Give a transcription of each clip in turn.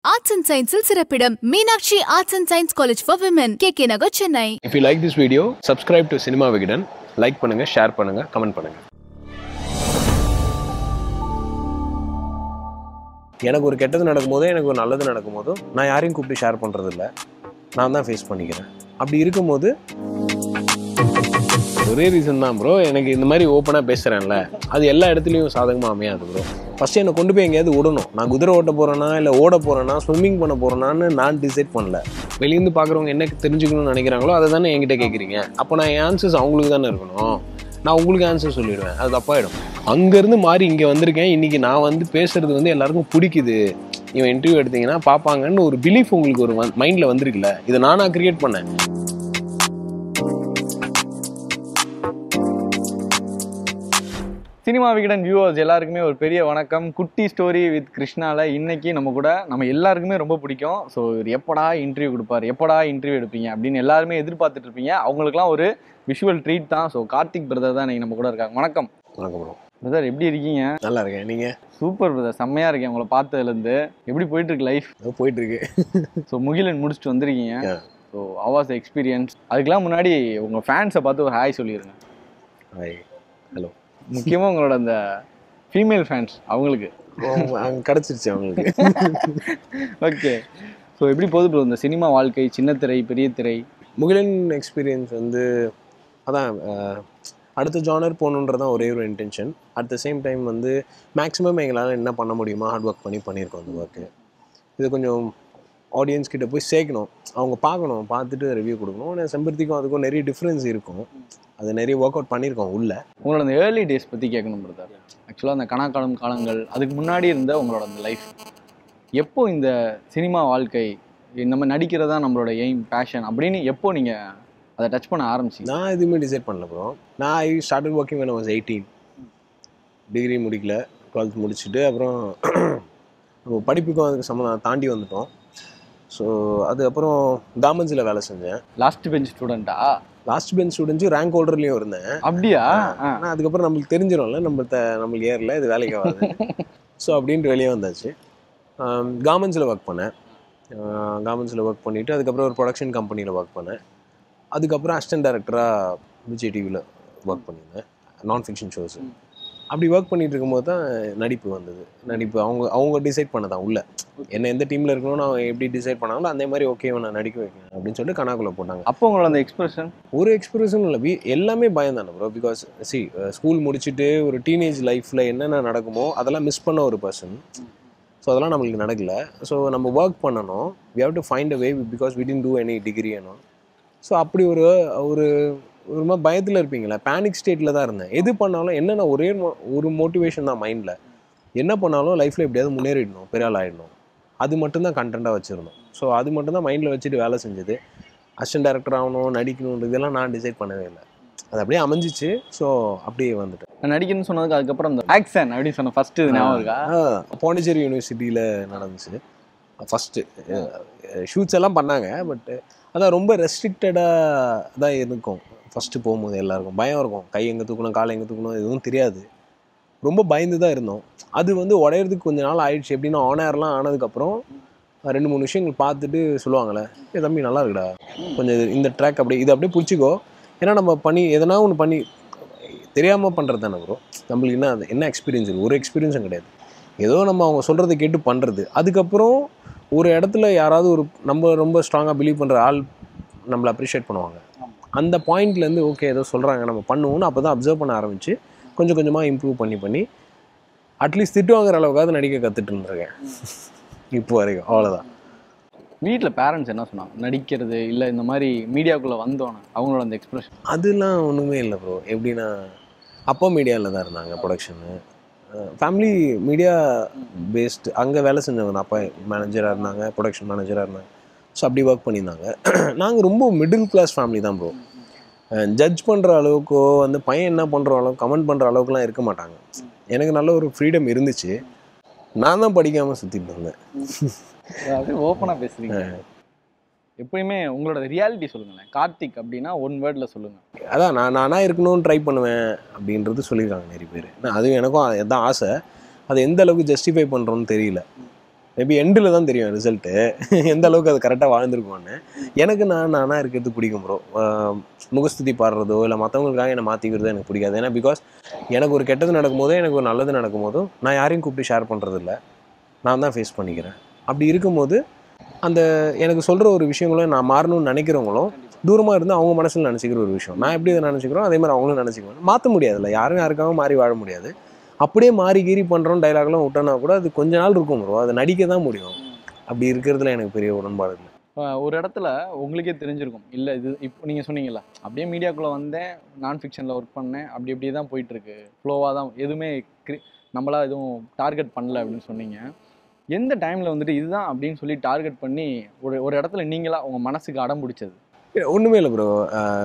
Arts and சயின்ஸில் சிறப்பிடம் Meenakshi arts and science college for women K K Nagar Chennai If you like this video, subscribe to Cinema Vigidan. Like பண்ணுங்க share பண்ணுங்க comment பண்ணுங்க எனக்கு ஒரு கெட்டது நடக்கும்போதோ எனக்கு ஒரு நல்லது நடக்கும்போதோ நான் யாரையும் கூப்பிட்டு ஷேர் பண்றது இல்ல நான் தான் ஃபேஸ் பண்ணிக்கிறேன் அப்படி இருக்கும்போது ஒரே ரீசன் தான் ப்ரோ எனக்கு இந்த மாதிரி ஓப்பனாக பேசுகிறேன்ல அது எல்லா இடத்துலையும் சாதகமாக அமையாது ப்ரோ ஃபஸ்ட்டு என்னை கொண்டு போய் எங்கேயாவது விடணும் நான் குதிரை ஓட்ட போகிறேன்னா இல்லை ஓட போகிறேன்னா ஸ்விம்மிங் பண்ண போகிறேன்னான்னு நான் டிசைட் பண்ணல வெளியேருந்து பார்க்குறவங்க என்ன தெரிஞ்சுக்கணும்னு நினைக்கிறாங்களோ அதை தானே என்கிட்ட கேட்குறீங்க அப்போ நான் என் ஆன்சர்ஸ் அவங்களுக்கு தானே இருக்கணும் நான் உங்களுக்கு ஆன்சர் சொல்லிடுவேன் அது தப்பாயிடும் அங்கேருந்து மாறி இங்கே வந்திருக்கேன் இன்றைக்கி நான் வந்து பேசுறது வந்து எல்லாருக்கும் பிடிக்குது இவன் இன்டர்வியூ எடுத்தீங்கன்னா பார்ப்பாங்கன்னு ஒரு பிலீஃப் உங்களுக்கு ஒரு மைண்டில் வந்திருக்குல்ல இதை நானாக கிரியேட் பண்ணேன் சினிமா விகடன் வியூவர்ஸ் எல்லாருக்குமே ஒரு பெரிய வணக்கம் குட்டி ஸ்டோரி வித் கிருஷ்ணால இன்னைக்கு நம்ம கூட நம்ம எல்லாருக்குமே ரொம்ப பிடிக்கும் ஸோ இவர் எப்படா இன்டர்வியூ கொடுப்பாரு எப்படா இன்டர்வியூ எடுப்பீங்க அப்படின்னு எல்லாருமே எதிர்பார்த்துட்டு இருப்பீங்க அவங்களுக்குலாம் ஒரு விஷுவல் ட்ரீட் தான் ஸோ கார்த்திக் பிரதர் தான் இன்னைக்கு நம்ம கூட இருக்காங்க வணக்கம் வணக்கம் ப்ரோ பிரதர் எப்படி இருக்கீங்க நல்லா இருக்கேன் நீங்கள் சூப்பர் பிரதர் செம்மையா இருக்கேன் உங்களை பார்த்ததுலேருந்து எப்படி போயிட்டு இருக்கு லைஃப் போயிட்டு இருக்கு ஸோ முகிலன் முடிச்சுட்டு வந்திருக்கீங்க Yeah. ஸோ அவாஸ் எக்ஸ்பீரியன்ஸ் அதுக்கெல்லாம் முன்னாடி உங்கள் ஃபேன்ஸை பார்த்து ஒரு ஹாய் சொல்லிடுங்க ஹாய் ஹலோ முக்கியமாக உங்களோட அந்த ஃபீமேல் ஃபேன்ஸ் அவங்களுக்கு அங்கே கிடச்சிருச்சு அவங்களுக்கு ஓகே ஸோ எப்படி போகுது ப்ரோ இந்த சினிமா வாழ்க்கை சின்ன திரை பெரிய திரை முகிலன் எக்ஸ்பீரியன்ஸ் வந்து அதான் அஹ், அடுத்த ஜானர் போகணுன்றதான் ஒரே ஒரு intention at the same time வந்து மேக்ஸிமம் எங்களால் என்ன பண்ண முடியுமோ ஹார்ட் ஒர்க் பண்ணி பண்ணியிருக்கோம் அந்த ஒர்க்கு இது கொஞ்சம் ஆடியன்ஸ் கிட்ட போய் சேர்க்கணும் அவங்க பார்க்கணும் பார்த்துட்டு ரிவ்யூ கொடுக்கணும் ஆனால் செம்பருத்திக்கும் அதுக்கும் நிறைய டிஃப்ரென்ஸ் இருக்கும் அது நிறைய ஒர்க் அவுட் பண்ணியிருக்கோம் உள்ள உங்களோட அந்த ஏர்லி டேஸ் பற்றி கேட்கணும் பிரதர் ஆக்சுவலாக அந்த கணக்காலம் காலங்கள் அதுக்கு முன்னாடி இருந்த உங்களோட அந்த லைஃப் எப்போ இந்த சினிமா வாழ்க்கை நம்ம நடிக்கிறதா நம்மளோட எய்ம் பேஷன் அப்படின்னு எப்போ நீங்கள் அதை டச் பண்ண ஆரம்பிச்சிங்க நான் எதுவுமே டிசைட் பண்ணல ப்ரோ நான் I started working when I was eighteen degree முடிக்கல டுவெல்த் முடிச்சுட்டு அப்புறம் நம்ம படிப்புக்கும் அதுக்கு சம்மந்தம் தாண்டி வந்துட்டோம் ஸோ அது அப்புறம் கார்மெண்ட்ஸில் வேலை செஞ்சேன் லாஸ்ட் பெஞ்ச் ஸ்டூடெண்ட்டா லாஸ்ட் பெஞ்ச் ஸ்டூடெண்ட்ஸு ரேங்க் ஹோல்டர்லேயும் இருந்தேன் அப்படியா ஆ. ஆனால் அதுக்கப்புறம் நம்மளுக்கு தெரிஞ்சிடும்ல நம்ம த நம்மளுக்கு ஏறல இது வேலைக்கு ஆகாது ஸோ அப்படின்ட்டு வெளியே வந்தாச்சு கார்மெண்ட்ஸில் ஒர்க் பண்ணேன் கார்மெண்ட்ஸில் ஒர்க் பண்ணிவிட்டு அதுக்கப்புறம் ஒரு ப்ரொடக்ஷன் கம்பெனியில் ஒர்க் பண்ணேன் அதுக்கப்புறம் அசிஸ்டன்ட் டேரக்டராக விஜய் டிவியில் ஒர்க் பண்ணியிருந்தேன் நான் ஃபிக்ஷன் ஷோஸ் அப்படி ஒர்க் பண்ணிட்டு இருக்கும்போது தான் நடிப்பு வந்தது நடிப்பு அவங்க அவங்க டிசைட் பண்ணதான் உள்ள என்ன எந்த டீமில் இருக்கணும்னு அவங்க எப்படி டிசைட் பண்ணாங்களோ அந்த மாதிரி ஓகே நான் நடிக்க வைக்கணும் அப்படின்னு சொல்லிட்டு கணக்குள்ள போட்டாங்க அப்போ உங்களோட அந்த எக்ஸ்பிரஷன் ஒரு எக்ஸ்பீரியன்ஸும் இல்லை வி- எல்லாமே பயம் தானே ப்ரோ பிகாஸ் சி ஸ்கூல் முடிச்சுட்டு ஒரு டீனேஜ் லைஃப்பில் என்னென்ன நடக்குமோ அதெல்லாம் மிஸ் பண்ண ஒரு பர்சன் ஸோ அதெல்லாம் நம்மளுக்கு நடக்கல ஸோ நம்ம ஒர்க் பண்ணணும் we have to find a way because we tend to any degree ஏனோ ஸோ அப்படி ஒரு ஒரு ஒரு மாதிரி பயத்தில் இருப்பீங்களா பேனிக் ஸ்டேட்டில் தான் இருந்தேன் எது பண்ணாலும் என்னென்ன ஒரே mo- ஒரு மோட்டிவேஷன் தான் மைண்டில் என்ன பண்ணாலும் லைஃப்பில் எப்படியாவது முன்னேறிடணும் பெரிய ஆள் ஆகிடணும் அது மட்டும்தான் கண்டென்ட்டாக வச்சுருந்தோம் ஸோ அது மட்டும்தான் மைண்டில் வச்சுட்டு வேலை செஞ்சது அசிஸ்டன்ட் டேரக்டர் ஆகணும் நடிக்கணும் இதெல்லாம் நான் டிசைட் பண்ணவே இல்லை அது அப்படியே அமைஞ்சிச்சு ஸோ அப்படியே வந்துட்டேன் நான் நடிக்கணும்னு சொன்னதுக்கு அதுக்கப்புறம் அந்த ஆக்ஷன் அப்படின்னு சொன்ன ஃபர்ஸ்ட் இது ஞாபகம் இருக்கா ஆ, பாண்டிச்சேரி யூனிவர்சிட்டியில் நடந்துச்சு ஃபஸ்ட்டு ஷூட்ஸ் எல்லாம் பண்ணாங்க பட் அதான் ரொம்ப ரெஸ்ட்ரிக்டடாக தான் இருக்கும் ஃபஸ்ட்டு போகும்போது எல்லாருக்கும் பயம் இருக்கும் கை எங்கே தூக்கணும் காலை எங்கே தூக்கணும் எதுவும் தெரியாது ரொம்ப பயந்து தான் இருந்தோம் அது வந்து உடையிறதுக்கு கொஞ்ச நாள் ஆயிடுச்சு எப்படின்னா ஆன் ஏர்லாம் ஆனதுக்கப்புறம் ரெண்டு மூணு விஷயங்கள் பார்த்துட்டு சொல்லுவாங்கள்ல ஏ தம்பி நல்லா இருக்குடா கொஞ்சம் இது- இந்த ட்ராக் அப்படியே இது அப்படியே பிடிச்சிக்கோ ஏன்னா நம்ம பண்ணி எதனா ஒன்று பண்ணி தெரியாமல் பண்ணுறது தானே ப்ரோ நம்மளுக்கு என்ன அது- என்ன எக்ஸ்பீரியன்ஸ் இருக்குது ஒரு எக்ஸ்பீரியன்ஸும் கிடையாது ஏதோ நம்ம அவங்க சொல்கிறத கேட்டு பண்ணுறது அதுக்கப்புறம் ஒரு இடத்துல யாராவது ஒரு நம்ம ரொம்ப ஸ்ட்ராங்காக பிலீவ் பண்ணுற ஆள் நம்மளை அப்ரிஷியேட் பண்ணுவாங்க அந்த பாயிண்ட்லேருந்து ஓகே ஏதோ சொல்கிறாங்க நம்ம பண்ணுவோம்னு அப்போ தான் அப்சர்வ் பண்ண ஆரம்பித்து கொஞ்சம் கொஞ்சமாக இம்ப்ரூவ் பண்ணி பண்ணி அட்லீஸ்ட் திட்டு வாங்குற அளவுக்காவது நடிக்க கற்றுட்டு இருந்திருக்கேன் இப்போ வரைக்கும் அவ்வளோதான் வீட்டில் பேரண்ட்ஸ் என்ன சொன்னாங்க நடிக்கிறது இல்லை இந்த மாதிரி மீடியாக்குள்ளே வந்தோன்னு அவங்களோட அந்த எக்ஸ்பிரஷன் அதெல்லாம் ஒன்றுமே இல்லை ப்ரோ எப்படின்னா அப்பா மீடியாவில் தான் இருந்தாங்க ப்ரொடக்ஷனு ஃபேமிலி மீடியா பேஸ்டு அங்கே வேலை செஞ்சவங்க தான் அப்பா மேனேஜராக இருந்தாங்க ப்ரொடக்ஷன் மேனேஜராக இருந்தாங்க ஸோ அப்படி ஒர்க் பண்ணியிருந்தாங்க நாங்கள் ரொம்ப மிடில் கிளாஸ் ஃபேமிலி தான் ப்ரோ ஜட்ஜ் பண்ணுற அளவுக்கோ வந்து பையன் என்ன பண்ணுற அளவுக்கு கமெண்ட் பண்ணுற அளவுக்குலாம் இருக்க மாட்டாங்க எனக்கு நல்ல ஒரு ஃப்ரீடம் இருந்துச்சு நான் தான் படிக்காமல் சுற்றிட்டு இருந்தேன் அப்படியே ஓப்பனாக பேசுறீங்க எப்பயுமே உங்களோட ரியாலிட்டி சொல்லுங்களேன் கார்த்திக் அப்படின்னா ஒன் வேர்டில் சொல்லுங்க அதான் நான் நானாக இருக்கணும்னு ட்ரை பண்ணுவேன் அப்படின்றது சொல்லியிருக்காங்க நிறைய பேர் நான் அதுவும் எனக்கும் அதுதான் ஆசை அதை எந்த அளவுக்கு ஜஸ்டிஃபை பண்ணுறோன்னு தெரியல மேபி எண்டில் தான் தெரியும் ரிசல்ட்டு எந்த அளவுக்கு அது கரெக்டாக வாழ்ந்துருக்கும்னு எனக்கு நான் நானாக இருக்கிறது பிடிக்கும் ப்ரோ முகஸ்துதி பாடுறதோ இல்லை மற்றவங்களுக்காக என்னை மாற்றிக்கிறதோ எனக்கு பிடிக்காது ஏன்னா பிகாஸ் எனக்கு ஒரு கெட்டது நடக்கும்போதோ எனக்கு ஒரு நல்லது நடக்கும்போதோ நான் யாரையும் கூப்பிட்டு ஷேர் பண்ணுறது இல்ல நான் தான் ஃபேஸ் பண்ணிக்கிறேன் அப்படி இருக்கும்போது அந்த எனக்கு சொல்கிற ஒரு விஷயங்களும் நான் மாறணும்னு நினைக்கிறவங்களும் தூரமாக இருந்து அவங்க மனசில் நினச்சிக்கிற ஒரு விஷயம் நான் எப்படி இதை நினச்சிக்கிறோம் அதே மாதிரி அவங்களும் நினச்சிக்குவேன் மாற்ற முடியாதுல்ல யாரும் யாருக்காக மாறி வாழ முடியாது அப்படியே மாறி கீறி பண்ணுறோம் டைலாக்லாம் விட்டோன்னா கூட அது கொஞ்ச நாள் இருக்கும் ப்ரோ அதை நடிக்க தான் முடியும் அப்படி இருக்கிறதுல எனக்கு பெரிய உடன்பாடு இல்லை அஹ் ஒரு இடத்துல உங்களுக்கே தெரிஞ்சிருக்கும் இல்லை இது இப்போ நீங்கள் சொன்னீங்கல்ல அப்படியே மீடியாக்குள்ளே வந்தேன் நான் ஃபிக்ஷனில் ஒர்க் பண்ணேன் அப்படி அப்படியே தான் போயிட்டுருக்கு ஃப்ளோவாக தான் எதுவுமே கிரி நம்மளா எதுவும் டார்கெட் பண்ணல அப்படின்னு சொன்னீங்க எந்த டைமில் வந்துட்டு இதுதான் அப்படின்னு சொல்லி டார்கெட் பண்ணி ஒரு ஒரு இடத்துல நீங்களா உங்கள் மனசுக்கு அடம் பிடிச்சது இல்ல, ஒண்ணுமே இல்லை ப்ரோ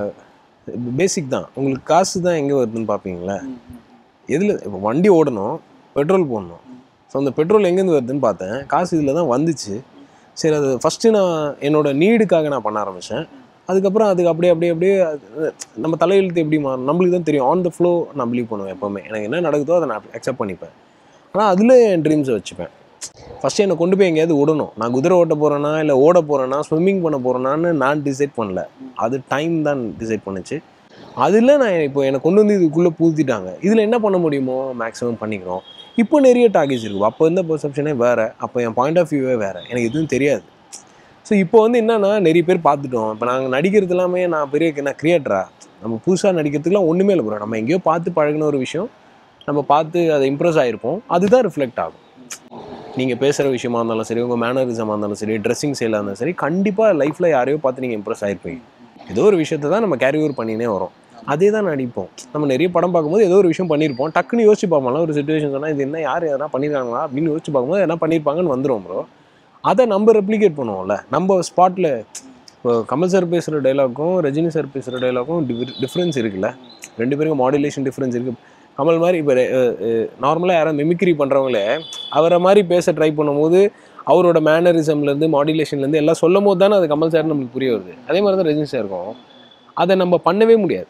பேசிக் தான் உங்களுக்கு காசு தான் எங்கே வருதுன்னு பார்ப்பீங்களா எதில் இப்போ வண்டி ஓடணும் பெட்ரோல் போடணும் ஸோ அந்த பெட்ரோல் எங்கேருந்து வருதுன்னு பார்த்தேன் காசு இதில் தான் வந்துச்சு சரி அது ஃபஸ்ட்டு நான் என்னோட நீடுக்காக நான் பண்ண ஆரம்பித்தேன் அதுக்கப்புறம் அதுக்கு அப்படியே அப்படியே அப்படியே அது- நம்ம தலையெழுத்து எப்படி மாறும் நம்மளுக்கு தான் தெரியும் ஆன் த ஃப்ளோ நான் பிலீவ் பண்ணுவேன் எப்போவுமே எனக்கு என்ன நடக்குதோ அதை நான் அக்செப்ட் பண்ணிப்பேன் ஆனால் அதில் என் ட்ரீம்ஸை வச்சுப்பேன் ஃபஸ்ட்டு என்னை கொண்டு போய் எங்கேயாவது விடணும் நான் குதிரை ஓட்ட போகிறேன்னா இல்லை ஓட போகிறேன்னா ஸ்விம்மிங் பண்ண போகிறேன்னான்னு நான் டிசைட் பண்ணல அது டைம் தான் டிசைட் பண்ணுச்சு அதில் நான் இப்போ என்னை கொண்டு வந்து இதுக்குள்ளே பூத்திட்டாங்க இதில் என்ன பண்ண முடியுமோ மேக்ஸிமம் பண்ணிக்கிறோம் இப்போ நிறைய டார்கெட்ஸ் இருக்குது அப்போ இருந்த பெர்செப்ஷனே வேறு அப்போ என் பாயிண்ட் ஆஃப் வியூவே வேறு எனக்கு எதுவும் தெரியாது ஸோ இப்போ வந்து என்னன்னா நிறைய பேர் பார்த்துட்டோம் இப்போ நாங்கள் நடிக்கிறது எல்லாமே நான் பெரிய நான் கிரியேட்டரா நம்ம புதுசாக நடிக்கிறதுக்குலாம் ஒன்றுமே இல்லை ப்ரோ நம்ம எங்கேயோ பார்த்து பழகின ஒரு விஷயம் நம்ம பார்த்து அதை இம்ப்ரெஸ் ஆகிருப்போம் அதுதான் ரிஃப்ளெக்ட் ஆகும் நீங்கள் பேசுகிற விஷயமா இருந்தாலும் சரி உங்கள் மேனரிசமாக இருந்தாலும் சரி ட்ரெஸ்ஸிங் ஸ்டைலாக இருந்தாலும் சரி கண்டிப்பாக லைஃப்பில் யாரையோ பார்த்து நீங்கள் இம்ப்ரெஸ் ஆகிருப்பீங்க ஏதோ ஒரு விஷயத்தை தான் நம்ம கேரி ஓவர் பண்ணினே வரோம் அதே தான் நடிப்போம் நம்ம நிறைய படம் பார்க்கும்போது ஏதோ ஒரு விஷயம் பண்ணியிருப்போம் டக்குன்னு யோசிச்சு பார்ப்போம்ல ஒரு சுச்சுவேஷன் சொன்னால் இது என்ன யார் எதனா பண்ணியிருக்காங்களா அப்படின்னு யோசிச்சு பார்க்கும்போது என்ன பண்ணியிருப்பாங்கன்னு வந்துடும் ப்ரோ அதை நம்ம ரெப்ளிகேட் பண்ணுவோம்ல நம்ம ஸ்பாட்டில் இப்போ கமல் சார் பேசுகிற டைலாக்கும் ரஜினி சார் பேசுகிற டைலாக்கும் டிஃப்ரென்ஸ் இருக்குல்ல ரெண்டு பேருக்கும் மாடுலேஷன் டிஃப்ரென்ஸ் இருக்குது கமல் மாதிரி இப்போ நார்மலாக யாரும் மிமிக்ரி பண்ணுறவங்களே அவரை மாதிரி பேச ட்ரை பண்ணும்போது அவரோட மேனரிசம்லேருந்து மாடுலேஷன்லேருந்து எல்லாம் சொல்லும் போது தானே அது கமல் சார் நம்மளுக்கு புரிய வருது அதே மாதிரி தான் ரஜினி சார் இருக்கும் அதை நம்ம பண்ணவே முடியாது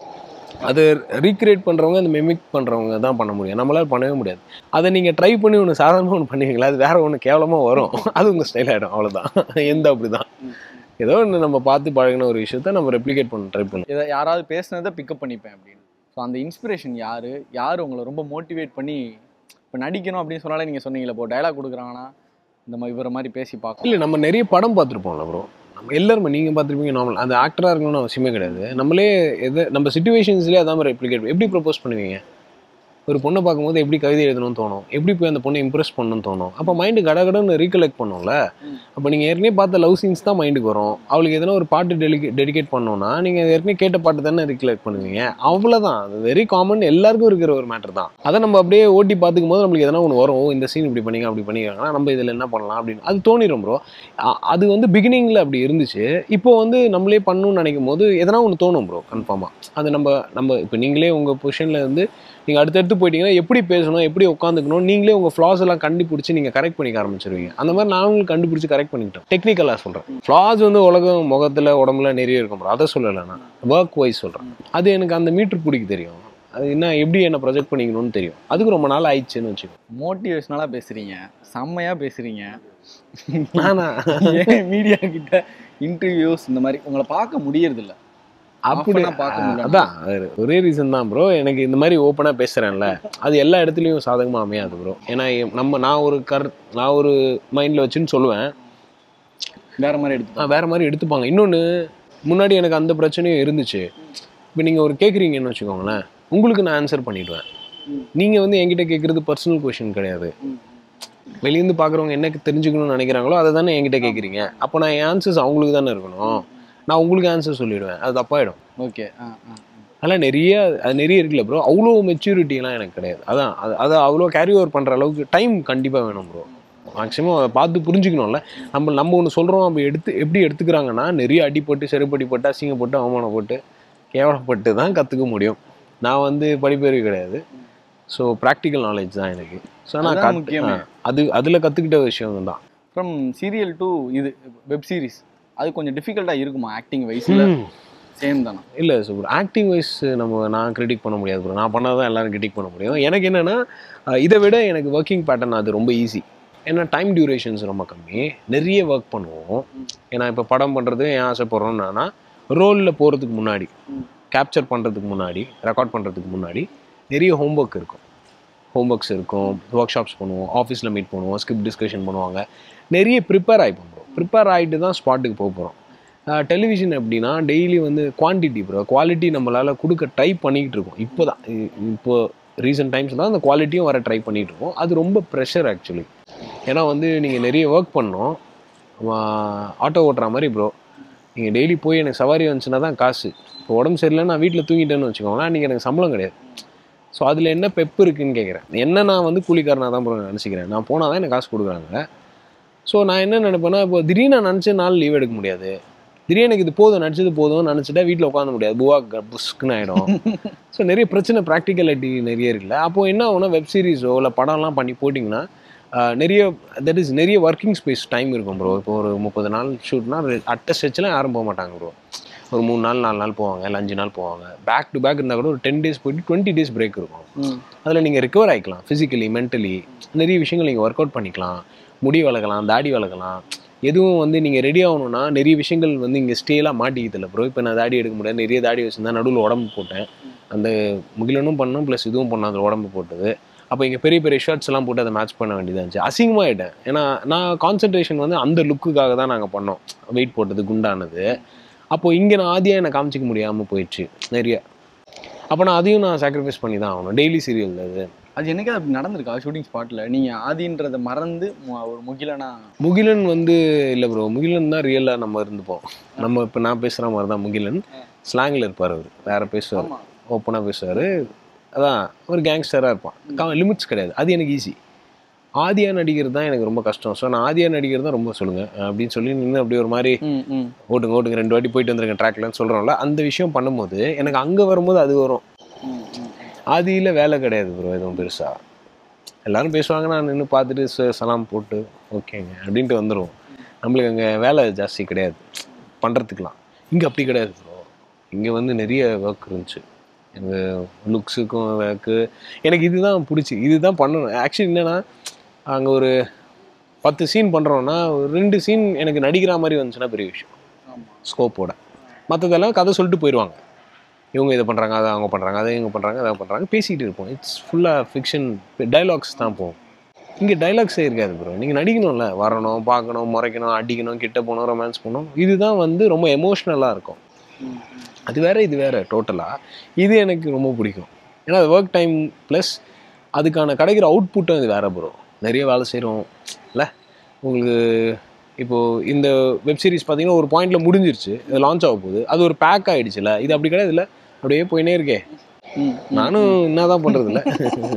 அது ரீக்ரியேட் பண்ணுறவங்க அந்த மெமிக் பண்ணுறவங்க தான் பண்ண முடியும் நம்மளால பண்ணவே முடியாது அதை நீங்கள் ட்ரை பண்ணி ஒன்று சாதாரணமாக ஒன்று பண்ணுவீங்களா அது வேற ஒன்று கேவலமாக வரும் அது உங்கள் ஸ்டைல் ஆகிடும் அவ்வளோதான் எந்த அப்படி தான் ஏதோ ஒன்று நம்ம பார்த்து பழகின ஒரு விஷயத்த நம்ம ரெப்ளிகேட் பண்ண ட்ரை பண்ணுவோம் இதை யாராவது பேசுனதை பிக்கப் பண்ணிப்பேன் அப்படின்னு ஸோ அந்த இன்ஸ்பிரேஷன் யார் யார் உங்களை ரொம்ப மோட்டிவேட் பண்ணி இப்போ நடிக்கணும் அப்படின்னு சொன்னாலே நீங்கள் சொன்னீங்களே இப்போ டைலாக் கொடுக்குறாங்கன்னா இந்த மாதிரி இவரை மாதிரி பேசி பார்க்கணும் இல்லை நம்ம நிறைய படம் பார்த்துருப்போம்ல ப்ரோ நம்ம எல்லாருமே நீங்கள் பார்த்துருப்பீங்க நார்மல் அந்த ஆக்டராக இருக்கணும்னு அவசியமே கிடையாது நம்மளே எது நம்ம சுச்சுவேஷன்ஸ்லேயே அதான் மாதிரி ரெப்ளிகேட் எப்படி ப்ரப்போஸ் பண்ணுவீங்க ஒரு பொண்ணை பார்க்கும்போது எப்படி கவிதை எழுதணும்னு தோணும் எப்படி போய் அந்த பொண்ணை இம்ப்ரெஸ் பண்ணணும்னு தோணும் அப்போ மைண்டு கடகடன்னு ரீகலெக்ட் பண்ணும்ல அப்போ நீங்கள் ஏற்கனவே பார்த்த லவ் சீன்ஸ் தான் மைண்டுக்கு வரும் அவளுக்கு எதனா ஒரு பாட்டு டெலிகே டெடிகேட் பண்ணோன்னா நீங்கள் ஏற்கனவே கேட்ட பாட்டு தானே ரீகலெக்ட் பண்ணுவீங்க அவ்வளோதான் அது வெரி காமன் எல்லாருக்கும் இருக்கிற ஒரு மேட்டர் தான் அதை நம்ம அப்படியே ஓட்டி பார்த்துக்கும் போது நம்மளுக்கு எதனா ஒன்று வரும் ஓ, இந்த சீன் இப்படி பண்ணீங்க அப்படி பண்ணிக்கிறாங்கன்னா நம்ம இதில் என்ன பண்ணலாம் அப்படின்னு அது தோணிடும் ப்ரோ அது வந்து பிகினிங்கில் அப்படி இருந்துச்சு இப்போ வந்து நம்மளே பண்ணணும்னு நினைக்கும் போது எதனா ஒன்று தோணும் ப்ரோ கன்ஃபார்மாக அது நம்ம நம்ம இப்போ நீங்களே உங்கள் பொசிஷனில் இருந்து நீங்கள் அடுத்தடுத்து போயிட்டீங்கன்னா எப்படி பேசணும் எப்படி உட்காந்துக்கணும் நீங்களே உங்கள் ஃப்ளாஸ் எல்லாம் கண்டுபிடிச்சி நீங்கள் கரெக்ட் பண்ணிக்க ஆரம்பிச்சிருவீங்க அந்த மாதிரி நாங்களும் கண்டுபிடிச்சி கரெக்ட் பண்ணிக்கிட்டோம் டெக்னிக்கலாக சொல்கிறேன் ஃப்ளாஸ் வந்து உலகம் முகத்தில் உடம்புல நிறைய இருக்கும் bro. அதை சொல்லலை நான் ஒர்க் வைஸ் சொல்கிறேன் அது எனக்கு அந்த மீட்டர் பிடிக்க தெரியும் அது என்ன எப்படி என்ன ப்ரொஜெக்ட் பண்ணிக்கணும்னு தெரியும் அதுக்கு ரொம்ப நாள் ஆயிடுச்சுன்னு வச்சுக்கோ மோட்டிவேஷனலாக பேசுகிறீங்க செம்மையாக பேசுகிறீங்க நானா ஏன் மீடியா கிட்ட இன்டர்வியூஸ் இந்த மாதிரி உங்களை பார்க்க முடியறதில்ல அப்படி Often ஆ பார்க்க முடியல. அதான் அது ஒரே ரீசன் தான் ப்ரோ எனக்கு இந்த மாதிரி ஓப்பனாக பேசுகிறேன்ல அது எல்லா இடத்துலையும் சாதகமாக அமையாது ப்ரோ ஏன்னா எ- நம்ம நான் ஒரு கர் நான் ஒரு மைண்டில் வச்சுன்னு சொல்லுவேன் வேற மாதிரி எடுத்து ஆ, வேற மாதிரி எடுத்துப்பாங்க இன்னொன்று முன்னாடி எனக்கு அந்த பிரச்சனையும் இருந்துச்சு இப்போ நீங்கள் ஒரு கேட்குறீங்கன்னு வச்சுக்கோங்களேன் உங்களுக்கு நான் ஆன்சர் பண்ணிடுவேன் நீங்கள் வந்து என்கிட்ட கேட்குறது பர்சனல் கொஷின் கிடையாது வெளியேருந்து பார்க்குறவங்க என்ன தெரிஞ்சுக்கணும்னு நினைக்கிறாங்களோ அதை தானே என்கிட்ட கேட்குறீங்க அப்போ நான் என் ஆன்சர்ஸ் அவங்களுக்கு தானே இருக்கணும் நான் உங்களுக்கு ஆன்சர் சொல்லிடுவேன் அது தப்பாயிடும் ஓகே ஆ ஆ அதெல்லாம் நிறைய அது நிறைய இருக்குல்ல ப்ரோ அவ்வளோ மெச்சூரிட்டிலாம் எனக்கு கிடையாது அதான் அது அதை அவ்வளோ கேரி ஓவர் பண்ணுற அளவுக்கு டைம் கண்டிப்பாக வேணும் ப்ரோ மேக்ஸிமம் அதை பார்த்து புரிஞ்சுக்கணும்ல நம்ம நம்ம ஒன்று சொல்கிறோம் அப்போ எடுத்து எப்படி எடுத்துக்கிறாங்கன்னா நிறைய அடிப்பட்டு செருப்படிப்பட்டு அசிங்கப்பட்டு அவமானப்பட்டு கேவலப்பட்டு தான் கற்றுக்க முடியும் நான் வந்து படிப்பறிவு கிடையாது ஸோ ப்ராக்டிக்கல் நாலேஜ் தான் எனக்கு ஸோ நான் அதான் கத்து- முக்கியமே. ஆ, அது அதில் கற்றுக்கிட்ட விஷயம் தான் ஃப்ரம் சீரியல் டு இது வெப் சீரிஸ் அது கொஞ்சம் டிஃபிகல்ட்டாக இருக்குமா ஆக்டிங் வைஸில் சேம் தானே இல்லை சூப்பர் ஆக்டிங் வைஸ் நம்ம நான் கிரிட்டிக் பண்ண முடியாது ப்ரோ நான் பண்ணாதான் எல்லாரும் கிரிட்டிக் பண்ண முடியும் எனக்கு என்னென்னா இதை விட எனக்கு ஒர்க்கிங் பேட்டர்ன் அது ரொம்ப ஈஸி ஏன்னா டைம் டியூரேஷன்ஸ் ரொம்ப கம்மி நிறைய ஒர்க் பண்ணுவோம் ஏன்னா இப்போ படம் பண்ணுறது ஏன் ஆசைப்படுறோம்னா ரோலில் போகிறதுக்கு முன்னாடி ம். கேப்சர் பண்ணுறதுக்கு முன்னாடி ரெக்கார்ட் பண்ணுறதுக்கு முன்னாடி நிறைய ஹோம்ஒர்க் இருக்கும் ஹோம்ஒர்க்ஸ் இருக்கும் ஒர்க் ஷாப்ஸ் பண்ணுவோம் ஆஃபீஸில் மீட் பண்ணுவோம் ஸ்கிரிப்ட் டிஸ்கஷன் பண்ணுவாங்க நிறைய ப்ரிப்பேர் ஆகி பண்ணுறோம் ப்ரிப்பேர் ஆகிட்டு தான் ஸ்பாட்டுக்கு போக போகிறோம் டெலிவிஷன் எப்படின்னா டெய்லி வந்து குவான்டிட்டி ப்ரோ குவாலிட்டி நம்மளால் கொடுக்க ட்ரை பண்ணிக்கிட்டு இருக்கோம் இப்போ தான் இப்போ ரீசெண்ட் டைம்ஸ் தான் அந்த குவாலிட்டியும் வர ட்ரை பண்ணிகிட்டு இருக்கோம் அது ரொம்ப ப்ரெஷர் ஆக்சுவலி ஏன்னா வந்து நீங்கள் நிறைய ஒர்க் பண்ணோம் ஆட்டோ ஓட்டுற மாதிரி ப்ரோ நீங்கள் டெய்லி போய் எனக்கு சவாரி வந்துச்சுன்னா தான் காசு இப்போ உடம்பு சரியில்லை நான் வீட்டில் தூங்கிட்டேன்னு வச்சுக்கோங்களேன் அன்றைக்கி எனக்கு சம்பளம் கிடையாது ஸோ அதில் என்ன பெப்பு இருக்குன்னு கேட்குறேன் என்ன நான் வந்து கூலிக்காரனாக தான் ப்ரோ நினச்சிக்கிறேன் நான் போனால் தான் எனக்கு காசு கொடுக்குறாங்க ஸோ நான் என்ன நினைப்பேன்னா இப்போ திடீர்னு நான் நினச்ச நாள் லீவ் எடுக்க முடியாது திடீர்னு எனக்கு இது போதும் நடிச்சது போதும் நினச்சிட்டா வீட்டில் உட்காந்து முடியாது புவா க- புஸ்க்குன்னு ஆகிடும் ஸோ நிறைய பிரச்சனை ப்ராக்டிகலிட்டி நிறைய இருக்குல்ல அப்போ என்ன ஆகும்னா வெப் சீரிஸோ இல்லை படம்லாம் பண்ணி போட்டிங்கன்னா ஆஹ், நிறைய தட் இஸ் நிறைய ஒர்க்கிங் ஸ்பேஸ் டைம் இருக்கும் ப்ரோ இப்போ ஒரு முப்பது நாள் ஷூட்னா அட்ட ஸ்ட்ரெச்சில் யாரும் போக மாட்டாங்க ப்ரோ ஒரு மூணு நாள் நாலு நாள் போவாங்க இல்லை அஞ்சு நாள் போவாங்க பேக் டு பேக் இருந்தால் கூட ஒரு டென் டேஸ் போயிட்டு டுவெண்ட்டி டேஸ் பிரேக் இருக்கும் ம். அதில் நீங்கள் ரிகவர் ஆகிக்கலாம் ஃபிசிக்கலி மென்டலி நிறைய விஷயங்கள் நீங்கள் ஒர்க் அவுட் பண்ணிக்கலாம் முடி வளர்க்கலாம் தாடி வளர்க்கலாம் எதுவும் வந்து நீங்கள் ரெடி ஆகணும்னா நிறைய விஷயங்கள் வந்து இங்கே ஸ்டேலாக மாட்டிக்குதில்ல ப்ரோ இப்போ நான் தாடி எடுக்க முடியாது நிறைய தாடி வச்சுருந்தா நடுவில் உடம்பு போட்டேன் அந்த முகிலனும் பண்ணோம் ப்ளஸ் இதுவும் பண்ணோம் அதில் உடம்பு போட்டது அப்போ இங்கே பெரிய பெரிய ஷர்ட்ஸ் எல்லாம் போட்டு அதை மேட்ச் பண்ண வேண்டியதாக இருந்துச்சு அசிங்கமாகிட்டேன் ஏன்னா நான் கான்சென்ட்ரேஷன் வந்து அந்த லுக்குக்காக தான் நாங்கள் பண்ணோம் வெயிட் போட்டது குண்டானது அப்போ இங்கே நான் ஆதியாக என்னை காமிச்சிக்க முடியாமல் போயிடுச்சு நிறைய அப்போ நான் அதையும் நான் சாக்ரிஃபைஸ் பண்ணி தான் ஆகணும் டெய்லி சீரியல் அது அது என்னைக்கு அப்படி நடந்திருக்கா ஷூட்டிங் ஸ்பாட்ல நீங்க ஆதின்றத மறந்து மு- ஒரு முகிலனா முகிலன் வந்து இல்லை ப்ரோ முகிலன் தான் ரியலாக நம்ம இருந்துப்போம் நம்ம இப்போ நான் பேசுகிற மாதிரி தான் முகிலன் ஸ்லாங்கில் இருப்பார் அவர் வேற பேசுவார் ஆமா. ஓப்பனாக பேசுவார் அதான் ஒரு கேங்ஸ்டராக இருப்பான் லிமிட்ஸ் கிடையாது அது எனக்கு ஈஸி ஆதியா நடிக்கிறது தான் எனக்கு ரொம்ப கஷ்டம் ஸோ நான் ஆதியா நடிக்கிறது தான் ரொம்ப சொல்லுங்க அப்படின்னு சொல்லி நின்று அப்படி ஒரு மாதிரி ம், ம். ஓட்டுங்க ஓட்டுங்க ரெண்டு வாட்டி போயிட்டு வந்துருங்க ட்ராக்லன்னு சொல்கிறோம்ல அந்த விஷயம் பண்ணும்போது எனக்கு அங்கே வரும்போது அது வரும் ம், ம். ஆதியில் வேலை கிடையாது ப்ரோ எதுவும் பெருசாக எல்லாரும் பேசுவாங்க நான் நின்று பார்த்துட்டு ச- சலாம் போட்டு ஓகேங்க அப்படின்ட்டு வந்துடுவோம் நம்மளுக்கு அங்கே வேலை ஜாஸ்தி கிடையாது பண்ணுறதுக்கெலாம் இங்கே அப்படி கிடையாது ப்ரோ இங்கே வந்து நிறைய ஒர்க் இருந்துச்சு எங்கள் லுக்ஸுக்கும் ஒர்க்கு எனக்கு இதுதான் பிடிச்சி இதுதான் பண்ணணும் ஆக்சுவலி என்னென்னா அங்கே ஒரு பத்து சீன் பண்ணுறோன்னா ஒரு ரெண்டு சீன் எனக்கு நடிக்கிற மாதிரி வந்துச்சுன்னா பெரிய விஷயம் ஆமா. ஸ்கோப்போட மற்றதெல்லாம் கதை சொல்லிட்டு போயிடுவாங்க இவங்க இதை பண்ணுறாங்க அதை அவங்க பண்ணுறாங்க அதை இவங்க பண்ணுறாங்க அதை பண்ணுறாங்க பேசிக்கிட்டு இருப்போம் இட்ஸ் ஃபுல்லாக ஃபிக்ஷன் டைலாக்ஸ் தான் போகும் இங்கே டைலாக்ஸே இருக்காது ப்ரோ நீங்கள் நடிக்கணும்ல வரணும் பார்க்கணும் முறைக்கணும் அடிக்கணும் கிட்ட போகணும் ரொமான்ஸ் பண்ணணும் இதுதான் வந்து ரொம்ப எமோஷ்னலாக இருக்கும் ம், ம். அது வேற இது வேற டோட்டலாக இது எனக்கு ரொம்ப பிடிக்கும் ஏன்னா அது ஒர்க் டைம் ப்ளஸ் அதுக்கான கிடைக்கிற அவுட்புட்டும் இது வேற ப்ரோ நிறைய வேலை செய்கிறோம் இல்லை உங்களுக்கு இப்போது இந்த வெப் சீரிஸ் பார்த்தீங்கன்னா ஒரு பாயிண்ட்ல முடிஞ்சிருச்சு இது லான்ச் ஆக போகுது அது ஒரு பேக் ஆயிடுச்சுல இது அப்படி கிடையாது இல்லை அப்படியே போயினே இருக்கே ம், ம். நானும் என்னதான் பண்றது இல்ல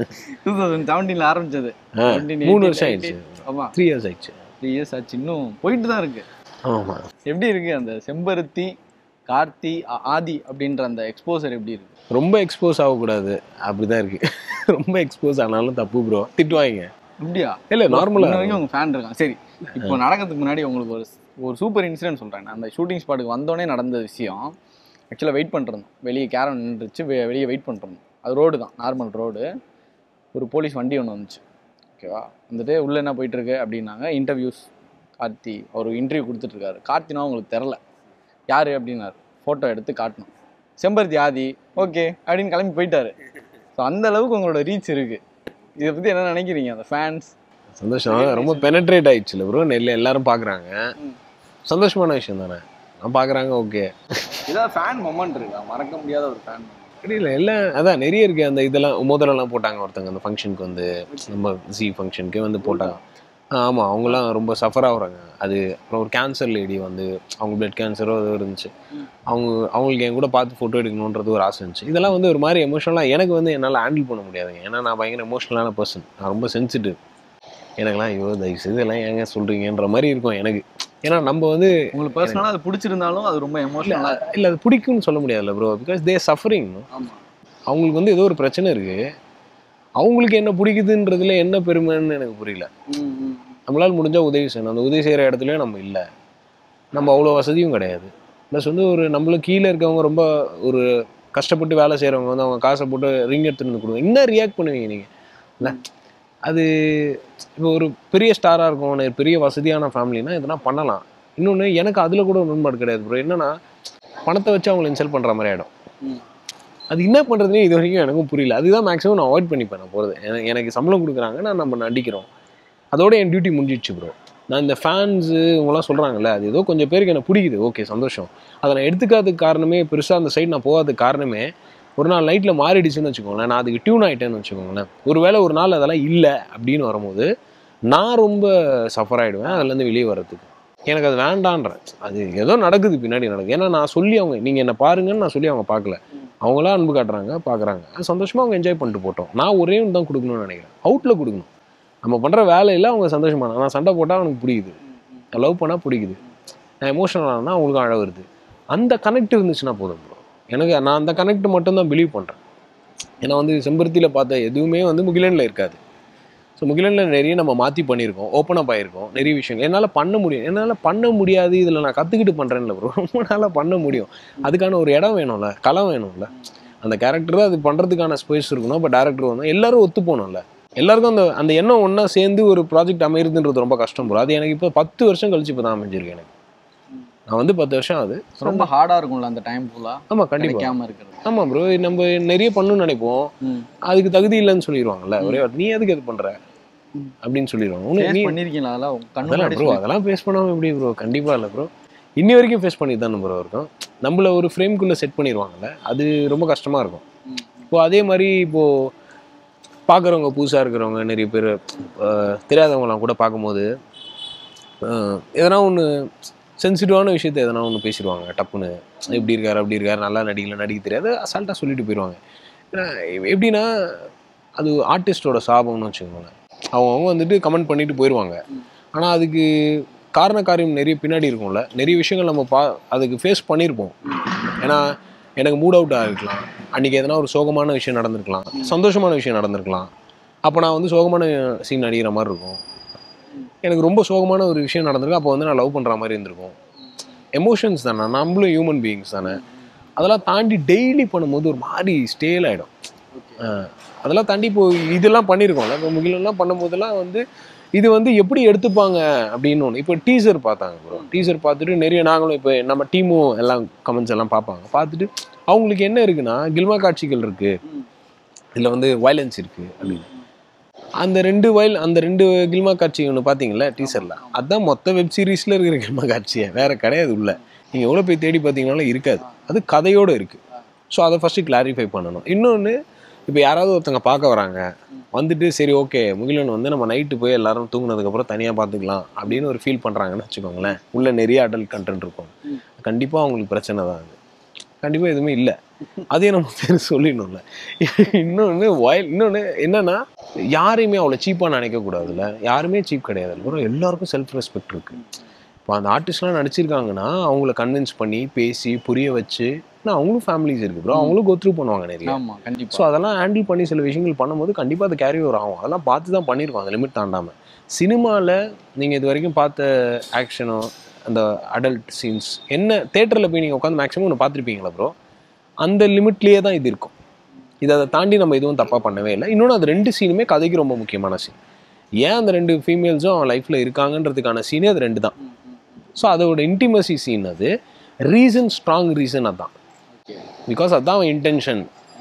2017 ல ஆரம்பிச்சது ஆ, 17, மூணு 18, வருஷம் ஆயிடுச்சு ஆமா த்ரீ இயர்ஸ் ஆயிடுச்சு த்ரீ இயர்ஸ் ஆச்சு இன்னும் போயிட்டு தான் இருக்கு ஆமா எப்படி இருக்கு அந்த செம்பருத்தி கார்த்தி ஆ- ஆதி அப்படின்ற அந்த எக்ஸ்போசர் எப்படி இருக்கு ரொம்ப எக்ஸ்போஸ் ஆகக்கூடாது அப்படிதான் இருக்கு ரொம்ப எக்ஸ்போஸ் ஆனாலும் தப்பு ப்ரோ திட்டுவாங்க அப்படியா இல்ல நார்மலா இன்ன வரைக்கும் உங்க ஃபேன் இருக்கான் சரி இப்போ நடக்கிறதுக்கு முன்னாடி உங்களுக்கு ஒரு ஒரு சூப்பர் இன்சிடென்ட் சொல்றேன் அந்த ஷூட்டிங் ஸ்பாட்டுக்கு வந்தோடனே நடந்த விஷயம் ஆக்சுவலாக வெயிட் பண்ணிருந்தோம் வெளியே கேரன் நின்றுச்சு வெ- வெளியே வெயிட் பண்ணிருந்தோம் அது ரோடு தான் நார்மல் ரோடு ஒரு போலீஸ் வண்டி ஒன்று வந்துச்சு ஓகேவா வந்துட்டு உள்ளே என்ன போயிட்டு இருக்கு அப்படின்னாங்க இன்டர்வியூஸ் கார்த்தி அவர் இன்டர்வியூ கொடுத்துட்ருக்காரு கார்த்தினா உங்களுக்கு தெரில யார் அப்படின்னாரு ஃபோட்டோ எடுத்து காட்டணும் செம்பருத்தி ஆதி ஓகே அப்படின்னு கிளம்பி போயிட்டாரு ஸோ அந்த அளவுக்கு உங்களோட ரீச் இருக்கு இதை பற்றி என்ன நினைக்கிறீங்க அந்த ஃபேன்ஸ் சந்தோஷம் ரொம்ப பெனட்ரேட் ஆயிடுச்சுல ப்ரோ நெல்ல எல்லாரும் பாக்குறாங்க ம். சந்தோஷமான விஷயம் தானே நான் பாக்குறாங்க ஓகே ஏதாவது ஃபேன் மொமெண்ட் இருக்கா மறக்க முடியாத ஒரு ஃபேன் தெரியல எல்லாம் அதான் நிறைய இருக்கு அந்த இதெல்லாம் மோதிரம்லாம் போட்டாங்க ஒருத்தங்க அந்த ஃபங்க்ஷனுக்கு வந்து நம்ம ஜி ஃபங்க்ஷனுக்கு வந்து போட்டாங்க ஆ, ஆமா அவங்கலாம் ரொம்ப சஃபர் ஆகுறாங்க அது அப்புறம் ஒரு கேன்சர் லேடி வந்து அவங்க பிளட் கேன்சரோ ஏதோ இருந்துச்சு ம். அவங்க அவங்களுக்கு என் கூட பார்த்து ஃபோட்டோ எடுக்கணுன்றது ஒரு ஆசை இருந்துச்சு இதெல்லாம் வந்து ஒரு மாதிரி எமோஷனலாக எனக்கு வந்து என்னால் ஹேண்டில் பண்ண முடியாதுங்க ஏன்னா நான் பயங்கர எமோஷனலான பர்சன் நான் ரொம்ப சென்சிட்டிவ் எனக்கெல்லாம் ஐயோ தயவு செய்து இதெல்லாம் ஏங்க சொல்றீங்கன்ற மாதிரி இருக்கும் எனக்கு ஏன்னா நம்ம வந்து உங்களுக்கு பர்சனலாக அது பிடிச்சிருந்தாலும் அது ரொம்ப எமோஷனலாக இல்லை அது பிடிக்கும்னு சொல்ல முடியாதுல்ல ப்ரோ பிகாஸ் தே சஃபரிங் ஆமா அவங்களுக்கு வந்து ஏதோ ஒரு பிரச்சனை இருக்கு அவங்களுக்கு என்ன பிடிக்குதுன்றதுல என்ன பெருமைன்னு எனக்கு புரியல ம், ம். நம்மளால் முடிஞ்சா உதவி செய்யணும் அந்த உதவி செய்கிற இடத்துலயும் நம்ம இல்லை நம்ம அவ்வளோ வசதியும் கிடையாது ப்ளஸ் வந்து ஒரு நம்மளுக்கு கீழே இருக்கவங்க ரொம்ப ஒரு கஷ்டப்பட்டு வேலை செய்கிறவங்க வந்து அவங்க காசை போட்டு ரிங் எடுத்துட்டு வந்து கொடுங்க என்ன ரியாக்ட் பண்ணுவீங்க நீங்கள் இல்லை அது இப்போ ஒரு பெரிய ஸ்டாராக இருக்கும் ஒரு பெரிய வசதியான ஃபேமிலினா இதெல்லாம் பண்ணலாம் இன்னொன்று எனக்கு அதில் கூட ஒரு உண்மைப்பாடு கிடையாது ப்ரோ என்னன்னா பணத்தை வச்சு அவங்களை இன்சல்ட் பண்ணுற மாதிரி ஆகிடும் ம். அது என்ன பண்ணுறதுனே இது வரைக்கும் எனக்கும் புரியல அதுதான் மேக்ஸிமம் நான் அவாய்ட் பண்ணிப்பேன் நான் போகிறது எனக்கு எனக்கு சம்பளம் கொடுக்குறாங்க நான் நம்ம நடிக்கிறோம் அதோட என் டியூட்டி முடிஞ்சிடுச்சு ப்ரோ நான் இந்த ஃபேன்ஸு இவங்களாம் சொல்கிறாங்கல்ல அது ஏதோ கொஞ்சம் பேருக்கு எனக்கு பிடிக்குது ஓகே சந்தோஷம் அதை நான் எடுத்துக்காததுக்கு காரணமே பெருசாக அந்த சைடு நான் போகாததுக்கு காரணமே ஒரு நாள் நைட்டில் மாறிடுச்சுன்னு வச்சுக்கோங்களேன் நான் அதுக்கு டியூன் ஆகிட்டேன்னு வச்சுக்கோங்களேன் ஒருவேளை ஒரு நாள் அதெல்லாம் இல்லை அப்படின்னு வரும்போது நான் ரொம்ப சஃபர் ஆகிடுவேன் அதுலேருந்து வெளியே வர்றதுக்கு எனக்கு அது வேண்டான்றேன் அது ஏதோ நடக்குது பின்னாடி நடக்குது ஏன்னா நான் சொல்லி அவங்க நீங்கள் என்ன பாருங்கன்னு நான் சொல்லி அவங்க பார்க்கல அவங்களா அன்பு காட்டுறாங்க பார்க்குறாங்க அது சந்தோஷமாக அவங்க என்ஜாய் பண்ணிட்டு போட்டோம் நான் ஒரே ஒன்று தான் கொடுக்கணும்னு நினைக்கிறேன் அவுட்டில் கொடுக்கணும் நம்ம பண்ணுற வேலையில் அவங்க சந்தோஷமான நான் சண்டை போட்டால் அவனுக்கு பிடிக்குது நான் லவ் பண்ணால் பிடிக்குது நான் எமோஷனல் ஆனால் அவங்களுக்கும் அழ வருது அந்த கனெக்ட் இருந்துச்சுன்னா போதும் ப்ரோ எனக்கு நான் அந்த கனெக்ட் மட்டும் தான் பிலீவ் பண்ணுறேன் ஏன்னா வந்து செம்பருத்தியில் பார்த்த எதுவுமே வந்து முகிலனில் இருக்காது ஸோ முகிலனில் நிறைய நம்ம மாற்றி பண்ணியிருக்கோம் ஓப்பன் அப் ஆகிருக்கோம் நிறைய விஷயங்கள் என்னால் பண்ண முடியும் என்னால் பண்ண முடியாது இதில் நான் கற்றுக்கிட்டு பண்ணுறேன்ல ப்ரோ ரொம்ப நாளாக பண்ண முடியும் அதுக்கான ஒரு இடம் வேணும்ல களம் வேணும்ல அந்த கேரக்டர் தான் அது பண்ணுறதுக்கான ஸ்பேஸ் இருக்கணும் இப்போ டேரக்டர் வந்து எல்லாரும் ஒத்து போகணும்ல எல்லாருக்கும் அந்த அந்த எண்ணம் ஒன்றா சேர்ந்து ஒரு ப்ராஜெக்ட் அமையுதுன்றது ரொம்ப கஷ்டம் ப்ரோ அது எனக்கு இப்போ பத்து வருஷம் கழிச்சு இப்போ தான் அமைஞ்சிருக்கு எனக்கு நான் வந்து பத்து வருஷம் ஆகுது ரொம்ப ஹார்டா இருக்கும்ல அந்த டைம் ஃபுல்லா ஆமாம் கண்டிப்பாக கிடைக்காம இருக்கிறது ஆமாம் ப்ரோ நம்ம நிறைய பண்ணணும்னு நினைப்போம் ம். அதுக்கு தகுதி இல்லைன்னு சொல்லிடுவாங்கல்ல ஒரே வார்த்தை, நீ எதுக்கு இது பண்ற ம். அப்படின்னு சொல்லிடுவாங்க உனக்கு Face நீ பண்ணிருக்கீங்களா அதெல்லாம் உங்க கண்ணு அதெல்லாம் முன்னாடி ப்ரோ சொல்லி- அதெல்லாம் ஃபேஸ் பண்ணாம எப்படி ப்ரோ கண்டிப்பா இல்லை ப்ரோ இன்னி வரைக்கும் ஃபேஸ் பண்ணி தான் ப்ரோ இருக்கும் நம்மள ஒரு ஃப்ரேம்குள்ளே செட் பண்ணிடுவாங்கல்ல அது ரொம்ப கஷ்டமா இருக்கும் ம். இப்போ அதே மாதிரி இப்போ பார்க்குறவங்க புதுசாக இருக்கிறவங்க நிறைய பேர் தெரியாதவங்கலாம் கூட பார்க்கும்போது அஹ், எதனா ஒன்று சென்சிட்டிவான விஷயத்த எதனா ஒன்று பேசிடுவாங்க டப்புன்னு இப்படி இருக்காரு அப்படி இருக்காரு நல்லா நடிக்கல நடிக்க தெரியாது அசால்ட்டாக சொல்லிட்டு போயிடுவாங்க ஏன்னா எப்படின்னா அது ஆர்டிஸ்டோட சாபம்னு வச்சுக்கோங்களேன் அவங்க வந்துட்டு கமெண்ட் பண்ணிட்டு போயிடுவாங்க ஆனால் அதுக்கு காரண காரியம் நிறைய பின்னாடி இருக்கும்ல நிறைய விஷயங்கள் நம்ம பா அதுக்கு ஃபேஸ் பண்ணியிருப்போம் ஏன்னா எனக்கு மூட் அவுட் ஆகிருக்கலாம் அன்றைக்கி எதனா ஒரு சோகமான விஷயம் நடந்திருக்கலாம் சந்தோஷமான விஷயம் நடந்திருக்கலாம் அப்போ நான் வந்து சோகமான சீன் நடிக்கிற மாதிரி இருக்கும் எனக்கு ரொம்ப சோகமான ஒரு விஷயம் நடந்திருக்கு அப்போ வந்து நான் லவ் பண்ணுற மாதிரி இருந்திருக்கும் எமோஷன்ஸ் தானே நம்மளும் ஹியூமன் பீயிங்ஸ் தானே அதெல்லாம் தாண்டி டெய்லி பண்ணும்போது ஒரு மாதிரி ஸ்டேல் ஆகிடும் அதெல்லாம் தாண்டி இப்போ இதெல்லாம் பண்ணியிருக்கோம்ல இப்போ முகிலெல்லாம் பண்ணும்போதெல்லாம் வந்து இது வந்து எப்படி எடுத்துப்பாங்க அப்படின்னு ஒன்று இப்போ டீசர் பார்த்தாங்க ப்ரோ டீசர் பார்த்துட்டு நிறைய நாங்களும் இப்போ நம்ம டீமும் எல்லாம் கமெண்ட்ஸ் எல்லாம் பார்ப்பாங்க பார்த்துட்டு அவங்களுக்கு என்ன இருக்குன்னா கில்மா காட்சிகள் இருக்கு ம். இதில் வந்து வயலன்ஸ் இருக்கு அப்படின்னு அந்த ரெண்டு வயல் அந்த ரெண்டு கில்மா காட்சி ஒன்று பார்த்தீங்களா டீசரில் அதுதான் மொத்த வெப் சீரிஸில் இருக்கிற கில்மா காட்சியை வேற கிடையாது உள்ள நீங்கள் எவ்வளோ போய் தேடி பார்த்தீங்கனாலும் இருக்காது அது கதையோடு இருக்குது ஸோ அதை ஃபஸ்ட்டு கிளாரிஃபை பண்ணணும் இன்னொன்று இப்போ யாராவது ஒருத்தங்க பார்க்க வராங்க வந்துட்டு சரி ஓகே முகிலன் வந்து நம்ம நைட்டு போய் எல்லாரும் தூங்குனதுக்கப்புறம் தனியாக பார்த்துக்கலாம் அப்படின்னு ஒரு ஃபீல் பண்ணுறாங்கன்னு வச்சுக்கோங்களேன் உள்ள நிறைய அடல்ட் கண்டென்ட் இருக்கும் ம். கண்டிப்பாக அவங்களுக்கு பிரச்சனை தான் அது கண்டிப்பாக எதுவுமே இல்லை அதையும் நம்ம தெரிஞ்சு சொல்லிடணும்ல இன்னொன்று வயல் இன்னொன்று என்னன்னா யாரையுமே அவ்வளோ சீப்பாக நினைக்கக்கூடாதுல்ல யாருமே சீப் கிடையாது அப்புறம் எல்லாருக்கும் செல்ஃப் ரெஸ்பெக்ட் இருக்கு இப்போ அந்த ஆர்டிஸ்ட்லாம் நடிச்சிருக்காங்கன்னா அவங்கள கன்வின்ஸ் பண்ணி பேசி புரிய வச்சு நான் அவங்களும் ஃபேமிலிஸ் இருக்கு ப்ரோ அவங்களும் கோத்ரூ பண்ணுவாங்க நிறைய ஆமா கண்டிப்பா ஸோ அதெல்லாம் ஹேண்டில் பண்ணி சில விஷயங்கள் பண்ணும்போது கண்டிப்பாக அது கேரி ஓவர் ஆகும் அதெல்லாம் பார்த்து தான் பண்ணியிருக்கோம் அந்த லிமிட் தாண்டாமல் சினிமாவில் நீங்கள் இது வரைக்கும் பார்த்த ஆக்ஷனோ அந்த அடல்ட் சீன்ஸ் என்ன தேட்டரில் போய் நீங்கள் உட்காந்து மேக்ஸிமம் ஒன்று பார்த்துருப்பீங்களா ப்ரோ அந்த லிமிட்லேயே தான் இது இருக்கும் இதை அதை தாண்டி நம்ம எதுவும் தப்பாக பண்ணவே இல்லை இன்னொன்று அது ரெண்டு சீனுமே கதைக்கு ரொம்ப முக்கியமான சீன் ஏன் அந்த ரெண்டு ஃபீமேல்ஸும் அவன் லைஃப்பில் இருக்காங்கன்றதுக்கான சீனே அது ரெண்டு தான் ஸோ அதோட இன்டிமசி சீன் அது ரீசன் ஸ்ட்ராங் ரீசன் அதான் பிகாஸ் அதுதான் அவன் இன்டென்ஷன்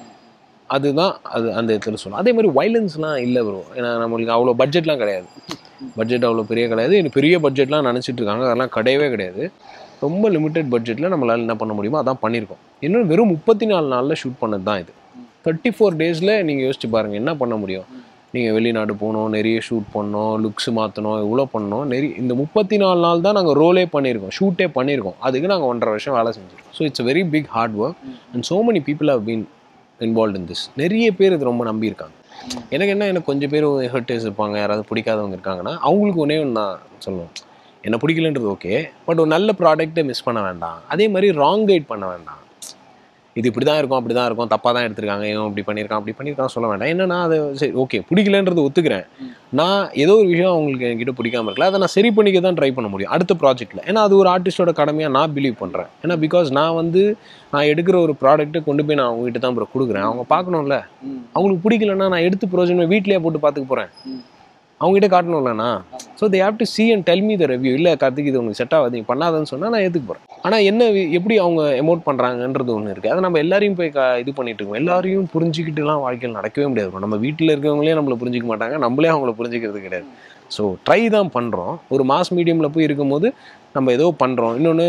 அதுதான் அது அந்த இடத்துல சொல்லணும் அதே மாதிரி வைலன்ஸ்லாம் இல்லை ப்ரோ ஏன்னா நம்மளுக்கு அவ்வளோ பட்ஜெட்லாம் கிடையாது பட்ஜெட் அவ்வளோ பெரிய கிடையாது இன்னும் பெரிய பட்ஜெட்லாம் நினச்சிட்டு இருக்காங்க அதெல்லாம் கிடையவே கிடையாது ரொம்ப லிமிட்டட் பட்ஜெட்டில் நம்மளால் என்ன பண்ண முடியுமோ அதான் பண்ணியிருக்கோம் இன்னும் வெறும் முப்பத்தி நாலு நாளில் ஷூட் பண்ணது தான் இது தேர்ட்டி ஃபோர் டேஸில் நீங்கள் யோசிச்சு பாருங்கள் என்ன பண்ண முடியும் நீங்கள் வெளிநாடு போகணும் நிறைய ஷூட் பண்ணோம் லுக்ஸ் மாற்றணும் இவ்வளோ பண்ணோம் நிறைய இந்த முப்பத்தி நாலு நாள் தான் நாங்கள் ரோலே பண்ணியிருக்கோம் ஷூட்டே பண்ணியிருக்கோம் அதுக்கு நாங்கள் ஒன்றரை வருஷம் வேலை செஞ்சுருக்கோம் so it's very big hard work and so many people have been involved in this நிறைய பேர் இது ரொம்ப நம்பியிருக்காங்க எனக்கு என்ன எனக்கு கொஞ்சம் பேர் ஹெர்டர்ஸ் இருப்பாங்க யாராவது பிடிக்காதவங்க இருக்காங்கன்னா அவங்களுக்கு ஒன்றே ஒன்று நான் சொல்லுவேன் என்ன பிடிக்கலன்றது ஓகே பட் ஒரு நல்ல ப்ராடக்ட்டை மிஸ் பண்ண வேண்டாம் அதே மாதிரி ராங் கைட் பண்ண வேண்டாம் இது இப்படி தான் இருக்கும் அப்படி தான் இருக்கும் தப்பாக தான் எடுத்திருக்காங்க இவன் இப்படி பண்ணியிருக்கான் அப்படி பண்ணியிருக்கான் சொல்ல வேண்டாம் என்னன்னா அதை சரி ஓகே பிடிக்கலன்றது ஒத்துக்கிறேன் நான் ஏதோ ஒரு விஷயம் அவங்களுக்கு என்கிட்ட பிடிக்காம இருக்கல அதை நான் சரி பண்ணிக்க தான் ட்ரை பண்ண முடியும் அடுத்த ப்ராஜெக்ட்டில் ஏன்னா அது ஒரு ஆர்டிஸ்டோட கடமையாக நான் பிலீவ் பண்ணுறேன் ஏன்னா பிகாஸ் நான் வந்து நான் எடுக்கிற ஒரு ப்ராடக்ட்டை கொண்டு போய் நான் அவங்ககிட்ட தான் ப்ரோ கொடுக்குறேன் அவங்க பார்க்கணும்ல ம். அவங்களுக்கு பிடிக்கலன்னா நான் எடுத்து ப்ரோஜனம் வீட்லயே போட்டு பார்த்துக்க போகிறேன் ம். அவங்ககிட்ட காட்டணும்லண்ணா so they have to see and tell me the review இல்லை கார்த்திக் இது உங்களுக்கு செட் ஆகாது நீ பண்ணாதன்னு சொன்னால் நான் ஏற்றுக்கு போகிறேன் ஆனால் என்ன வி- எப்படி அவங்க எமோட் பண்ணுறாங்கன்றது ஒன்று இருக்குது அதை நம்ம எல்லாரையும் போய் கா இது பண்ணிட்டு இருக்கோம் எல்லாரையும் புரிஞ்சுக்கிட்டுலாம் வாழ்க்கையில் நடக்கவே முடியாது bro. நம்ம வீட்டில் இருக்கவங்களே நம்மளை புரிஞ்சிக்க மாட்டாங்க நம்மளே அவங்கள புரிஞ்சிக்கிறது கிடையாது ஸோ ட்ரை தான் பண்ணுறோம் ஒரு மாஸ் மீடியமில் போய் இருக்கும்போது நம்ம ஏதோ பண்ணுறோம் இன்னொன்று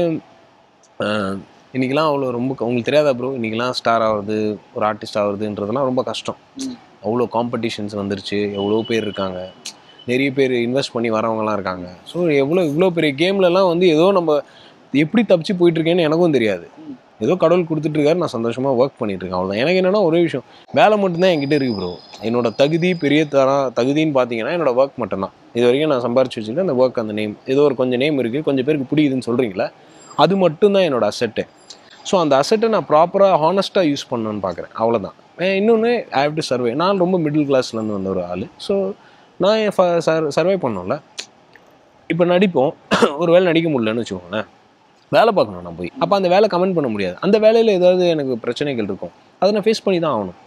இன்றைக்கெலாம் அவ்வளோ ரொம்ப உங்களுக்கு தெரியாதா ப்ரோ இன்றைக்கெலாம் ஸ்டார் ஆகுறது ஒரு ஆர்டிஸ்ட் ஆகுறதுன்றதுலாம் ரொம்ப கஷ்டம் ம். அவ்வளோ காம்படிஷன்ஸ் வந்துருச்சு எவ்வளோ பேர் இருக்காங்க நிறைய பேர் இன்வெஸ்ட் பண்ணி வரவங்கலாம் இருக்காங்க ஸோ எவ்வளோ இவ்வளோ பெரிய கேம்லலாம் வந்து ஏதோ நம்ம எப்படி தப்பிச்சு போயிட்டு இருக்கேன்னு எனக்கும் தெரியாது ஏதோ கடவுள் கொடுத்துட்ருக்காரு நான் சந்தோஷமாக ஒர்க் பண்ணிட்டு இருக்கேன் அவ்வளோதான் எனக்கு என்னன்னா ஒரே விஷயம் வேலை மட்டும்தான் என்கிட்ட இருக்கு ப்ரோ என்னோட தகுதி பெரிய தரம் தகுதின்னு பார்த்தீங்கன்னா என்னோட ஒர்க் மட்டும்தான் இது வரைக்கும் நான் சம்பாரிச்சு வச்சுட்டு அந்த ஒர்க் அந்த நேம் ஏதோ ஒரு கொஞ்சம் நேம் இருக்குது கொஞ்சம் பேருக்கு பிடிக்குதுன்னு சொல்கிறீங்களா அது மட்டும்தான் என்னோட அசெட்டு ஸோ அந்த அசெட்டை நான் ப்ராப்பராக ஹானஸ்ட்டாக யூஸ் பண்ணணும்னு பார்க்குறேன் அவ்வளோதான் இன்னொன்று ஐ ஹேவ் டு சர்வே நான் ரொம்ப மிடில் கிளாஸ்லேருந்து வந்த ஒரு ஆள் ஸோ நான் என் சர்வே பண்ணோம்ல இப்போ நடிப்போம் ஒரு வேளை நடிக்க முடியலன்னு வச்சுக்கோங்களேன் வேலை பார்க்கணும் நான் போய் அப்போ அந்த வேலை கமெண்ட் பண்ண முடியாது அந்த வேலையில் ஏதாவது எனக்கு பிரச்சனைகள் இருக்கும் அதை நான் ஃபேஸ் பண்ணி தான் ஆகணும்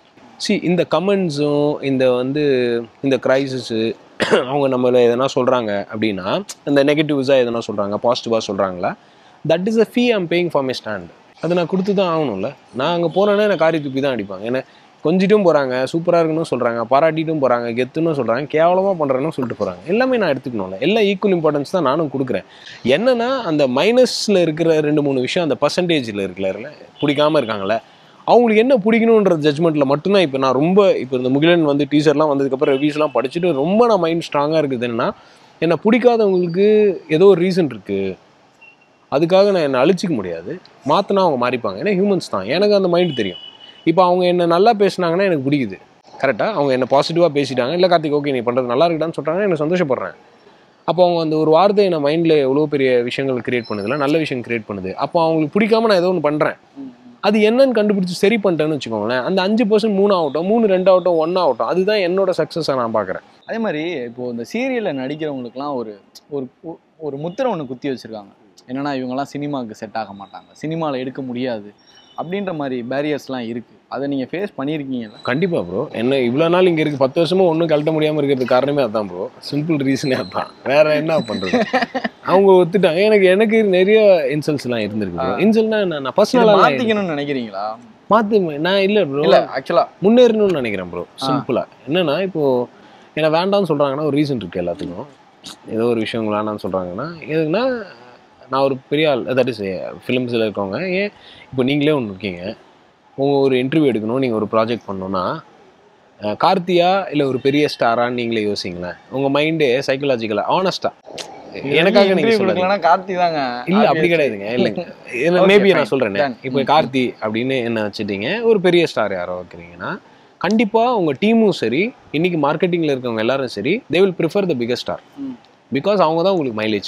சி இந்த கமெண்ட்ஸும் இந்த வந்து இந்த க்ரைசிஸு அவங்க நம்மளை எதனா சொல்கிறாங்க அப்படின்னா இந்த நெகட்டிவ்ஸாக எதனா சொல்கிறாங்க பாசிட்டிவாக சொல்கிறாங்களா that is a fee I'm paying for my stand அதை நான் கொடுத்து தான் ஆகணும்ல நான் அங்கே போனேன்னா எனக்கு காரி துப்பி தான் அடிப்பாங்க ஏன்னா கொஞ்சிட்டும் போகிறாங்க சூப்பராக இருக்குன்னு சொல்கிறாங்க பாராட்டிட்டும் போகிறாங்க கெத்துன்னு சொல்கிறாங்க கேவலமாக பண்ணுறேன்னு சொல்லிட்டு போகிறாங்க எல்லாமே நான் எடுத்துக்கணும்ல எல்லாம் ஈக்குவல் இம்பார்ட்டன்ஸ் தான் நானும் கொடுக்குறேன் என்னன்னா அந்த மைனஸில் இருக்கிற ரெண்டு மூணு விஷயம் அந்த பர்சன்டேஜில் இருக்கல பிடிக்காம இருக்காங்கல்ல அவங்களுக்கு என்ன பிடிக்கணுன்ற ஜட்மெண்ட்டில் மட்டும்தான் இப்போ நான் ரொம்ப இப்போ இந்த முகிலன் வந்து டீச்சர்லாம் வந்ததுக்கப்புறம் ரிவ்யூஸ்லாம் படிச்சுட்டு ரொம்ப நான் மைண்ட் ஸ்ட்ராங்காக இருக்குது என்னன்னா என்னை பிடிக்காதவங்களுக்கு ஏதோ ஒரு ரீசன் இருக்குது அதுக்காக நான் என்னை அழிச்சிக்க முடியாது மாற்றினா அவங்க மாறிப்பாங்க ஏன்னா ஹியூமன்ஸ் தான் எனக்கு அந்த மைண்ட் தெரியும் இப்போ அவங்க என்ன நல்லா பேசுனாங்கன்னா எனக்கு பிடிக்குது கரெக்டாக அவங்க என்ன பாசிட்டிவாக பேசிட்டாங்க இல்லை கார்த்திக் ஓகே நீ பண்ணுறது நல்லா இருக்குடான்னு சொல்கிறாங்க எனக்கு சந்தோஷப்படுறேன் அப்போ அவங்க அந்த ஒரு வார்த்தை என் மைண்டில் எவ்வளோ பெரிய விஷயங்கள் கிரியேட் பண்ணுதுல நல்ல விஷயம் கிரியேட் பண்ணுது அப்போ அவங்களுக்கு பிடிக்காம நான் ஏதோ ஒன்று பண்ணுறேன் அது என்னன்னு கண்டுபிடிச்சி சரி பண்ணிட்டேன்னு வச்சுக்கோங்களேன் அந்த அஞ்சு பர்சன்ட் மூணு ஆகட்டும் மூணு ரெண்டு ஆகட்டும் ஒன்று ஆகட்டும் அதுதான் என்னோட சக்ஸஸை நான் பார்க்குறேன் அதே மாதிரி இப்போ இந்த சீரியலில் நடிக்கிறவங்களுக்குலாம் ஒரு ஒரு ஒரு முத்திரை ஒன்று குத்தி வச்சிருக்காங்க என்னன்னா இவங்கெல்லாம் சினிமாவுக்கு செட் ஆக மாட்டாங்க சினிமாவில் எடுக்க முடியாது அப்படின்ற மாதிரி பேரியர்ஸ்லாம் இருக்குது அதை நீங்கள் ஃபேஸ் பண்ணியிருக்கீங்கல்ல கண்டிப்பாக ப்ரோ என்ன இவ்வளோ நாள் இங்கே இருக்குது பத்து வருஷமும் ஒன்றும் கழட்ட முடியாமல் இருக்கிறதுக்கு காரணமே அதான் ப்ரோ சிம்பிள் ரீசனே அதான் வேற என்ன பண்ணுறது அவங்க ஒத்துட்டாங்க எனக்கு எனக்கு நிறைய இன்சல்ட்ஸ்லாம் இருந்திருக்கு ப்ரோ இன்சல்ட்னா நான் இதை பர்சனலாக மாற்றிக்கணும்னு நினைக்கிறீங்களா மாற்றி நான் இல்லை ப்ரோ இல்லை ஆக்சுவலாக முன்னேறணும்னு நினைக்கிறேன் ப்ரோ சிம்பிளாக என்னன்னா இப்போ என்ன வேண்டாம்னு சொல்கிறாங்கன்னா ஒரு ரீசன் இருக்குது எல்லாத்துக்கும் ஏதோ ஒரு விஷயம் வேண்டாம்னு சொல்கிறாங்கன்னா எதுக்குன்னா நான் ஒரு பெரிய ஆள் தட் இஸ் ஃபிலிம்ஸில் இருக்கவங்க ஏன் இப்போ நீங்களே ஒன்று இருக்கீங்க உங்கள் ஒரு இன்டர்வியூ எடுக்கணும் நீங்கள் ஒரு ப்ராஜெக்ட் பண்ணணும்னா அஹ், கார்த்தியா இல்லை ஒரு பெரிய ஸ்டாரான்னு நீங்களே யோசிங்களேன் உங்கள் மைண்டே சைக்கலாஜிக்கலாக ஆனஸ்டாக எனக்காக நீங்கள் இன்டர்வியூ சொல்லுங்க கொடுக்கலன்னா கார்த்தி தாங்க இல்ல அப்படி கிடையாதுங்க இல்லைங்க Okay, மேபி fine. நான் சொல்றேன் Done. இப்போ ம். கார்த்தி அப்படின்னு என்ன வச்சுட்டீங்க ஒரு பெரிய ஸ்டார் யாரோ வைக்கிறீங்கன்னா கண்டிப்பா உங்க டீமும் சரி இன்னைக்கு மார்க்கெட்டிங்ல இருக்கவங்க எல்லாரும் சரி they will prefer the biggest star ம். பிகாஸ் அவங்க தான் உங்களுக்கு மைலேஜ்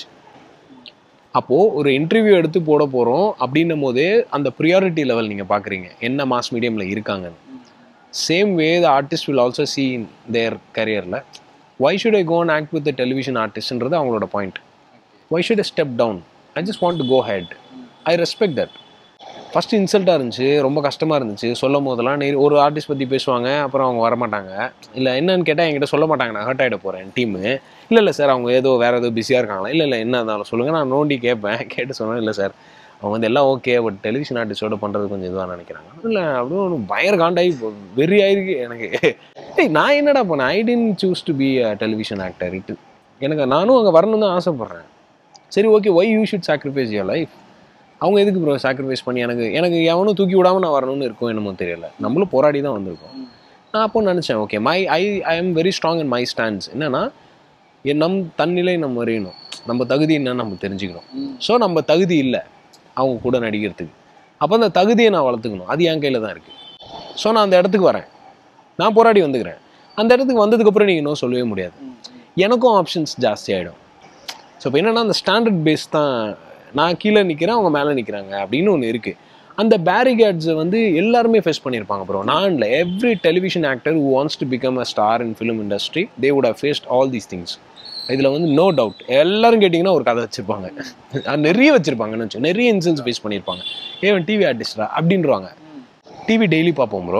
அப்போ ஒரு இன்டர்வியூ எடுத்து போட போறோம் அப்படின்னும் போதே அந்த ப்ரியாரிட்டி லெவல் நீங்க பாக்குறீங்க என்ன மாஸ் மீடியம்ல இருக்காங்கன்னு same way the artist will also see in their கரியரில் why should I go and act with the television ஆர்டிஸ்ட்ன்றது அவங்களோட point why should I step down I just want to go ahead I respect that first இன்சல்ட்டாக இருந்துச்சு ரொம்ப கஷ்டமாக இருந்துச்சு சொல்லும் போதெல்லாம் நெறி ஒரு ஆர்டிஸ்ட் பற்றி பேசுவாங்க அப்புறம் அவங்க வரமாட்டாங்க இல்லை என்னன்னு கேட்டால் என்கிட்ட சொல்ல மாட்டாங்க நான் ஹர்ட் ஆகிட போகிறேன் டீமு இல்லை இல்லை சார் அவங்க ஏதோ வேறு ஏதோ பிஸியாக இருக்காங்களா இல்லை இல்லை என்ன இருந்தாலும் சொல்லுங்கள் நான் நோண்டி கேட்பேன் கேட்டு சொன்னேன் இல்லை சார் அவங்க வந்து எல்லாம் ஓகே பட் டெலிவிஷன் ஆர்டிஸ்டோட பண்ணுறது கொஞ்சம் இதுவாக நினைக்கிறாங்க இல்லை அப்படியே ஒரு பயங்கர காண்டாகி வெறி ஆயிருக்கு எனக்கு ஏய் நான் என்னடா பண்ணேன் I tend choose to be a television actor இட்டு எனக்கு நானும் அங்கே வரணும்னு தான் ஆசைப்பட்றேன் சரி okay why you should sacrifice your life அவங்க எதுக்கு ப்ரோ சாக்ரிஃபைஸ் பண்ணி எனக்கு எனக்கு எவனும் தூக்கி விடாம நான் வரணும்னு இருக்கும் என்னமோ தெரியல நம்மளும் போராடி தான் வந்திருக்கோம் நான் அப்போ நினச்சேன் okay my I I am very strong in my stands என்னன்னா என் நம் தன்னிலை நம்ம அறியணும் நம்ம தகுதி என்னன்னு நம்ம தெரிஞ்சுக்கணும் ஸோ நம்ம தகுதி இல்லை அவங்க கூட நடிக்கிறதுக்கு அப்போ அந்த தகுதியை நான் வளர்த்துக்கணும் அது என் கையில் தான் இருக்குது ஸோ நான் அந்த இடத்துக்கு வரேன் நான் போராடி வந்துக்கிறேன் அந்த இடத்துக்கு வந்ததுக்கப்புறம் நீங்கள் இன்னும் சொல்லவே முடியாது எனக்கும் ஆப்ஷன்ஸ் ஜாஸ்தி ஆகிடும் ஸோ இப்போ என்னன்னா அந்த ஸ்டாண்டர்ட் பேஸ் தான் நான் கீழே நிற்கிறேன் அவங்க மேலே நிற்கிறாங்க அப்படின்னு ஒன்று இருக்குது அந்த பேரிகேட்ஸை வந்து எல்லாருமே ஃபேஸ் பண்ணியிருப்பாங்க ப்ரோ நான் இல்லை every television actor who wants to become a star in film industry they would have faced all these things இதில் வந்து நோ டவுட் எல்லாரும் கேட்டிங்கன்னா ஒரு கதை வச்சுருப்பாங்க அது நிறைய வச்சுருப்பாங்கன்னு வச்சு நிறைய இன்சல்ஸ் ஃபேஸ் பண்ணியிருப்பாங்க ஏன் டிவி ஆர்டிஸ்டா அப்படின்றவாங்க டிவி டெய்லி பார்ப்போம் ப்ரோ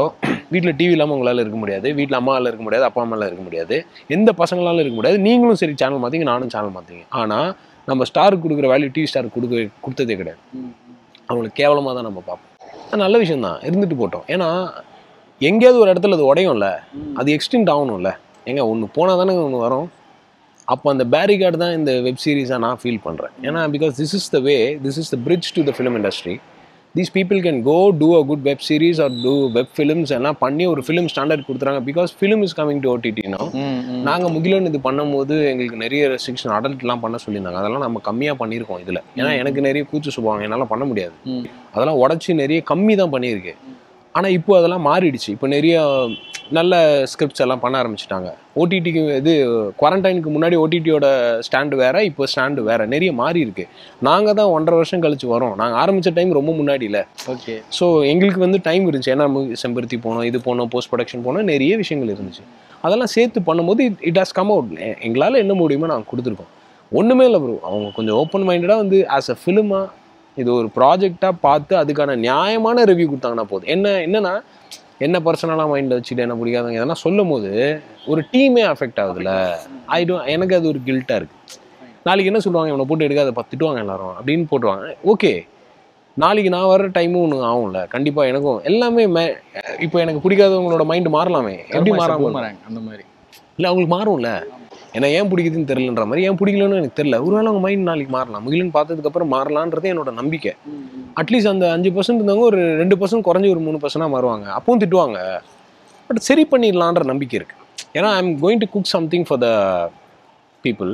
வீட்டில் டிவி இல்லாமல் உங்களால் இருக்க முடியாது வீட்டில் அம்மாவால் இருக்க முடியாது அப்பா அம்மாவில் இருக்க முடியாது எந்த பசங்களாலும் இருக்க முடியாது நீங்களும் சரி சேனல் மாற்றிங்க நானும் சேனல் மாற்றிங்க ஆனால் நம்ம ஸ்டாருக்கு கொடுக்குற வேல்யூ டிவி ஸ்டாருக்கு கொடுக்க கொடுத்ததே கிடையாது அவங்களுக்கு கேவலமாக தான் நம்ம பார்ப்போம் அது நல்ல விஷயம் தான் இருந்துட்டு போட்டோம் ஏன்னா எங்கேயாவது ஒரு இடத்துல அது உடையும்ல அது எக்ஸ்டெண்ட் ஆகணும்ல ஏங்க ஒன்று போனால் தானே ஒன்று வரும் அப்போ அந்த பேரிகார்டு தான் இந்த வெப் சீரிஸாக நான் ஃபீல் பண்ணுறேன் ஏன்னா because this is the way this is the bridge to the film industry these people can go to a good web series or to web films எல்லாம் பண்ணி ஒரு ஃபிலிம் ஸ்டாண்டர்ட் கொடுத்துறாங்க because film is coming to ஓடிடினோ நாங்கள் முகிலன் இது பண்ணும்போது எங்களுக்கு நிறைய ரெஸ்ட்ரிக்ஷன் அடல்ட்லாம் பண்ண சொல்லியிருந்தாங்க அதெல்லாம் நம்ம கம்மியாக பண்ணியிருக்கோம் இதில் ஏன்னா எனக்கு நிறைய கூச்சு சுபாவம் என்னால் பண்ண முடியாது ம். அதெல்லாம் உடச்சி நிறைய கம்மி தான் பண்ணியிருக்கு ஆனால் இப்போ அதெல்லாம் மாறிடுச்சு இப்போ நிறைய நல்ல ஸ்கிரிப்ட்ஸ் எல்லாம் பண்ண ஆரம்பிச்சிட்டாங்க ஓடிடிக்கு இது குவாரண்டைனுக்கு முன்னாடி ஓடிடியோட ஸ்டாண்டு வேற இப்போ ஸ்டாண்டு வேற நிறைய மாறி இருக்கு நாங்கள் தான் ஒன்றரை வருஷம் கழிச்சு வரோம் நாங்கள் ஆரம்பித்த டைம் ரொம்ப முன்னாடியில் ஓகே ஸோ எங்களுக்கு வந்து டைம் இருந்துச்சு ஏன்னா மு- செம்பருத்தி போனோம் இது போனோம் போஸ்ட் ப்ரொடக்ஷன் போனோம் நிறைய விஷயங்கள் இருந்துச்சு அதெல்லாம் சேர்த்து பண்ணும்போது it it has come out எங்களால் என்ன முடியுமோ நாங்கள் கொடுத்துருக்கோம் ஒன்றுமே இல்லை ப்ரோ அவங்க கொஞ்சம் ஓப்பன் மைண்டடாக வந்து ஆஸ் அ ஃபிலிமாக இது ஒரு ப்ராஜெக்டாக பார்த்து அதுக்கான நியாயமான ரிவ்யூ கொடுத்தாங்கன்னா போதும் என்ன என்னன்னா என்ன பர்சனலாக மைண்டில் வச்சுட்டு என்ன பிடிக்காதவங்க இதெல்லாம் சொல்லும் போது ஒரு டீமே அஃபெக்ட் ஆகுதுல்ல ஐ டோ எனக்கு அது ஒரு கில்ட்டாக இருக்குது நாளைக்கு என்ன சொல்லுவாங்க இவனை போட்டு எடுக்காத பத்துட்டுவாங்க எல்லாரும் அப்படின்னு போட்டுவாங்க ஓகே நாளைக்கு நான் வர டைமும் ஒன்று ஆகும்ல கண்டிப்பாக எனக்கும் எல்லாமே மே இப்போ எனக்கு பிடிக்காதவங்களோட மைண்ட் மாறலாமே எப்படி மாறாம பூமராங் அந்த மாதிரி இல்லை அவங்களுக்கு மாறும்ல ஏன்னா ஏன் பிடிக்குதுன்னு தெரியலன்ற மாதிரி ஏன் பிடிக்கலன்னு எனக்கு தெரியல ஒருவேளை அவங்க மைண்ட் நாளைக்கு மாறலாம் முகிலன் பார்த்ததுக்கப்புறம் மாறலான்றது என்னோட நம்பிக்கை அட்லீஸ்ட் அந்த அஞ்சு பர்சன்ட் இருந்தவங்க ஒரு ரெண்டு பர்சன்ட் குறைஞ்சி ஒரு மூணு பர்சன்டாக மாறுவாங்க அப்பவும் திட்டுவாங்க பட் சரி பண்ணிடலான்ற நம்பிக்கை இருக்கு ஏன்னா I am going to cook something for the people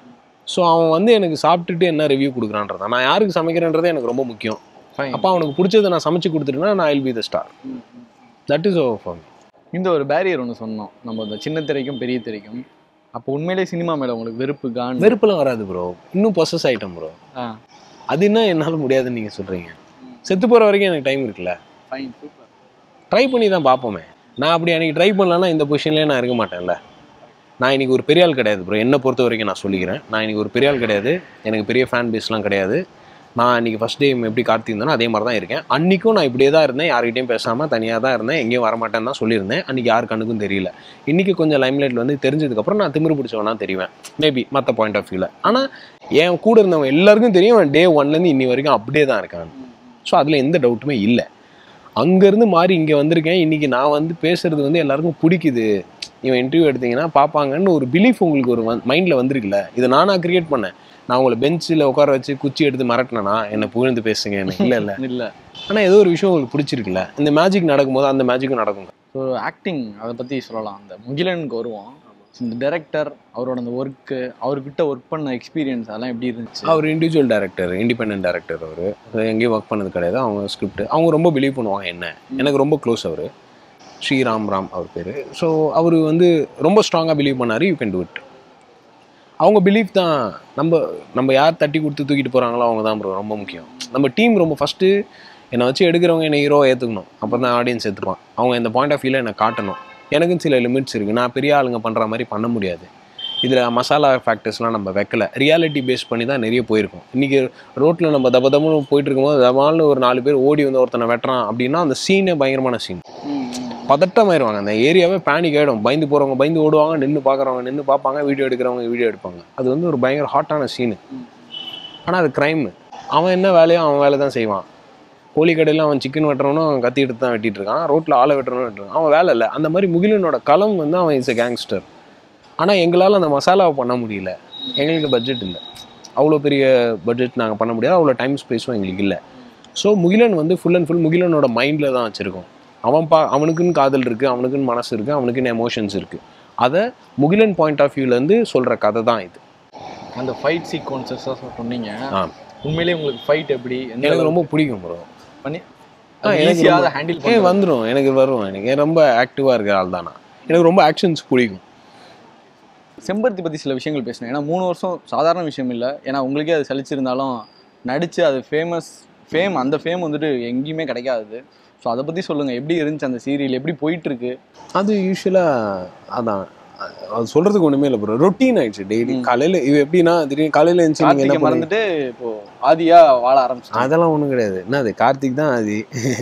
so அவன் வந்து எனக்கு சாப்பிட்டுட்டு என்ன ரிவ்யூ கொடுக்குறான்றதா நான் யாருக்கு சமைக்கிறேன்றது எனக்கு ரொம்ப முக்கியம் Fine. அப்போ அவனுக்கு பிடிச்சதை நான் சமைச்சு கொடுத்துட்டேன்னா நான் I'll be the star that is over for இந்த ஒரு பேரியர் ஒன்று சொன்னோம் நம்ம இந்த சின்ன திரைக்கும் பெரிய திரைக்கும் அப்போ உண்மையிலே சினிமா மேல உங்களுக்கு வெறுப்பு கான் வெறுப்பெல்லாம் வராது ப்ரோ இன்னும் பொசஸ் ஆயிட்டோம் ப்ரோ ஆ அது என்ன என்னால் முடியாதுன்னு நீங்கள் சொல்கிறீங்க செத்து போகிற வரைக்கும் எனக்கு டைம் இருக்குல்ல ஃபைன் சூப்பர் ட்ரை பண்ணி தான் பார்ப்போமே நான் அப்படி அன்றைக்கி ட்ரை பண்ணலன்னா இந்த பொசிஷன்லேயே நான் இருக்க மாட்டேன்ல நான் இன்னைக்கு ஒரு பெரிய ஆள் கிடையாது ப்ரோ என்னை பொறுத்த வரைக்கும் நான் சொல்லிக்கிறேன் நான் இன்னைக்கு ஒரு பெரிய ஆள் கிடையாது எனக்கு பெரிய ஃபேன் பேஸ்லாம் கிடையாது நான் இன்னைக்கு ஃபஸ்ட் டே எப்படி காத்திருந்தேனோ அதே மாதிரி தான் இருக்கேன் அன்றைக்கும் நான் இப்படியே தான் இருந்தேன் யார்கிட்டயும் பேசாமல் தனியாக தான் இருந்தேன் எங்கேயும் வரமாட்டேன்னு தான் சொல்லியிருந்தேன் அன்றைக்கி யார் கண்ணுக்கும் தெரியல இன்றைக்கி கொஞ்சம் லைம்லைட்டில் வந்து தெரிஞ்சதுக்கப்புறம் நான் திமிரு பிடிச்சவனா தெரிவேன் மேபி மற்ற பாயிண்ட் ஆஃப் வியூவில் ஆனால் என் கூட இருந்தவங்க எல்லாருக்கும் தெரியும் டே ஒன்லேருந்து இன்னி வரைக்கும் அப்படியே தான் இருக்கான் ஸோ அதில் எந்த டவுட்டுமே இல்லை அங்கேருந்து மாறி இங்கே வந்திருக்கேன் இன்றைக்கி நான் வந்து பேசுறது வந்து எல்லாருக்கும் பிடிக்குது இவன் இன்டர்வியூ எடுத்தீங்கன்னா பார்ப்பாங்கன்னு ஒரு பிலீஃப் உங்களுக்கு ஒரு மைண்டில் வந்திருக்குல்ல இதை நானாக கிரியேட் பண்ணேன் நான் உங்களை பெஞ்சில் உட்கார வச்சு குச்சி எடுத்து மிரட்டினேனா என்னை புகழ்ந்து பேசுங்க எனக்கு இல்லை இல்லை இல்ல ஆனால் ஏதோ ஒரு விஷயம் உங்களுக்கு பிடிச்சிருக்குல்ல இந்த மேஜிக் நடக்கும்போது அந்த மேஜிக்கும் நடக்கும் ஸோ ஆக்டிங் அதை பத்தி சொல்லலாம் அந்த முகிலனுக்கு வருவோம் இந்த டைரக்டர் அவரோட அந்த ஒர்க்கு அவர்கிட்ட ஒர்க் பண்ண எக்ஸ்பீரியன்ஸ் அதெல்லாம் எப்படி இருந்துச்சு அவர் இண்டிவிஜுவல் டேரக்டர் இண்டிபெண்டன்ட் டேரக்டர் அவர் எங்கேயும் ஒர்க் பண்ணது கிடையாது அவங்க ஸ்கிரிப்ட் அவங்க ரொம்ப பிலீவ் பண்ணுவாங்க என்ன எனக்கு ரொம்ப க்ளோஸ் அவர் ஸ்ரீராம் ராம் அவர் பேர் ஸோ அவர் வந்து ரொம்ப ஸ்ட்ராங்காக பிலீவ் பண்ணார் யூ கேன் டூ இட் அவங்க பிலீஃப் தான் நம்ம நம்ம யார் தட்டி கொடுத்து தூக்கிட்டு போகிறாங்களோ அவங்க தான் bro ரொம்ப முக்கியம் நம்ம டீம் ரொம்ப ஃபஸ்ட்டு என்னை வச்சு எடுக்கிறவங்க என்னை ஹீரோ ஏற்றுக்கணும் அப்புறம் தான் ஆடியன்ஸ் ஏற்றுப்பான் அவங்க இந்த பாயிண்ட் ஆஃப் வியூவில் என்னை காட்டணும் எனக்கும் சில லிமிட்ஸ் இருக்குது நான் பெரிய ஆளுங்க பண்ணுற மாதிரி பண்ண முடியாது இதில் மசாலா ஃபேக்டர்ஸ்லாம் நம்ம வைக்கல ரியாலிட்டி பேஸ் பண்ணி தான் நிறைய போயிருக்கோம் இன்றைக்கி ரோட்டில் நம்ம தப தபன்னு போயிட்டு இருக்கும்போது தபால்னு ஒரு நாலு பேர் ஓடி வந்து ஒருத்தனை வெட்டுறான் அப்படின்னா அந்த சீனே பயங்கரமான சீன் பதட்டமாயிருவாங்க அந்த ஏரியாவே பேனிக் ஆகிடும் பயந்து போகிறவங்க பயந்து ஓடுவாங்க நின்று பார்க்குறவங்க நின்று பார்ப்பாங்க வீடியோ எடுக்கிறவங்க வீடியோ எடுப்பாங்க அது வந்து ஒரு பயங்கர ஹாட்டான சீனு ஆனால் அது க்ரைம் அவன் என்ன வேலையோ அவன் வேலை தான் செய்வான் கோழி கடையில் அவன் சிக்கன் வெட்டுறவனும் அவன் கத்தி எடுத்து தான் வெட்டிட்டு இருக்கான் ரோட்டில் ஆளை வெட்டுறவனும் வெட்டுறான் அவன் வேலை இல்லை அந்த மாதிரி முகிலனோட களம் வந்து அவன் இஸ் எ கேங்ஸ்டர் ஆனால் எங்களால் அந்த மசாலாவை பண்ண முடியல எங்களுக்கு பட்ஜெட் இல்லை அவ்வளோ பெரிய பட்ஜெட் நாங்கள் பண்ண முடியாது அவ்வளோ டைம் ஸ்பேஸும் எங்களுக்கு இல்லை ஸோ முகிலன் வந்து ஃபுல் அண்ட் ஃபுல் முகிலனோட மைண்டில் தான் வச்சுருக்கோம் அவன் பா அவனுக்குன்னு காதல் இருக்குது அவனுக்குன்னு மனசு இருக்குது அவனுக்குன்னு எமோஷன்ஸ் இருக்குது அதை முகிலன் பாயிண்ட் ஆஃப் வியூலேருந்து சொல்கிற கதை தான் இது அந்த ஃபைட் சீக்வன்சஸ் சொன்னீங்க ஆ. உண்மையிலேயே உங்களுக்கு ஃபைட் எப்படி எந்த எனக்கு ரொம்ப பிடிக்கும் ப்ரோ பண்ணி ஆ, எனக்கு ஈஸியாக ரொம்ப- ஹேண்டில் ஏ பண்ணி வந்துடும் எனக்கு வரும் எனக்கு ரொம்ப ஆக்டிவாக இருக்கிற ஆள் தான் நான் எனக்கு ரொம்ப ஆக்ஷன்ஸ் பிடிக்கும் செம்பருத்தி பற்றி சில விஷயங்கள் பேசணும் ஏன்னா மூணு வருஷம் சாதாரண விஷயம் இல்லை ஏன்னா உங்களுக்கே அது சலிச்சிருந்தாலும் நடித்து அது ஃபேமஸ் ஃபேம் அந்த ஃபேம் வந்துட்டு எங்கேயுமே கிடைக்காது ஸோ அதை பற்றி சொல்லுங்கள் எப்படி இருந்துச்சு அந்த சீரியல் எப்படி போயிட்டு இருக்கு அது யூஸ்வலாக அதான் அது சொல்கிறதுக்கு ஒன்றுமே இல்லை ப்ரோ ரொட்டீன் ஆயிடுச்சு டெய்லி ம். காலையில் இது எப்படின்னா திடீர்னு காலையில் எழுந்துச்சு நீங்கள் என்ன கார்த்திகை பண்ணுங்க மறந்துட்டு இப்போ ஆதியா வாழ ஆரம்பிச்சிட்டாங்க அதெல்லாம் ஒன்றும் கிடையாது என்ன அது கார்த்திக் தான் ஆதி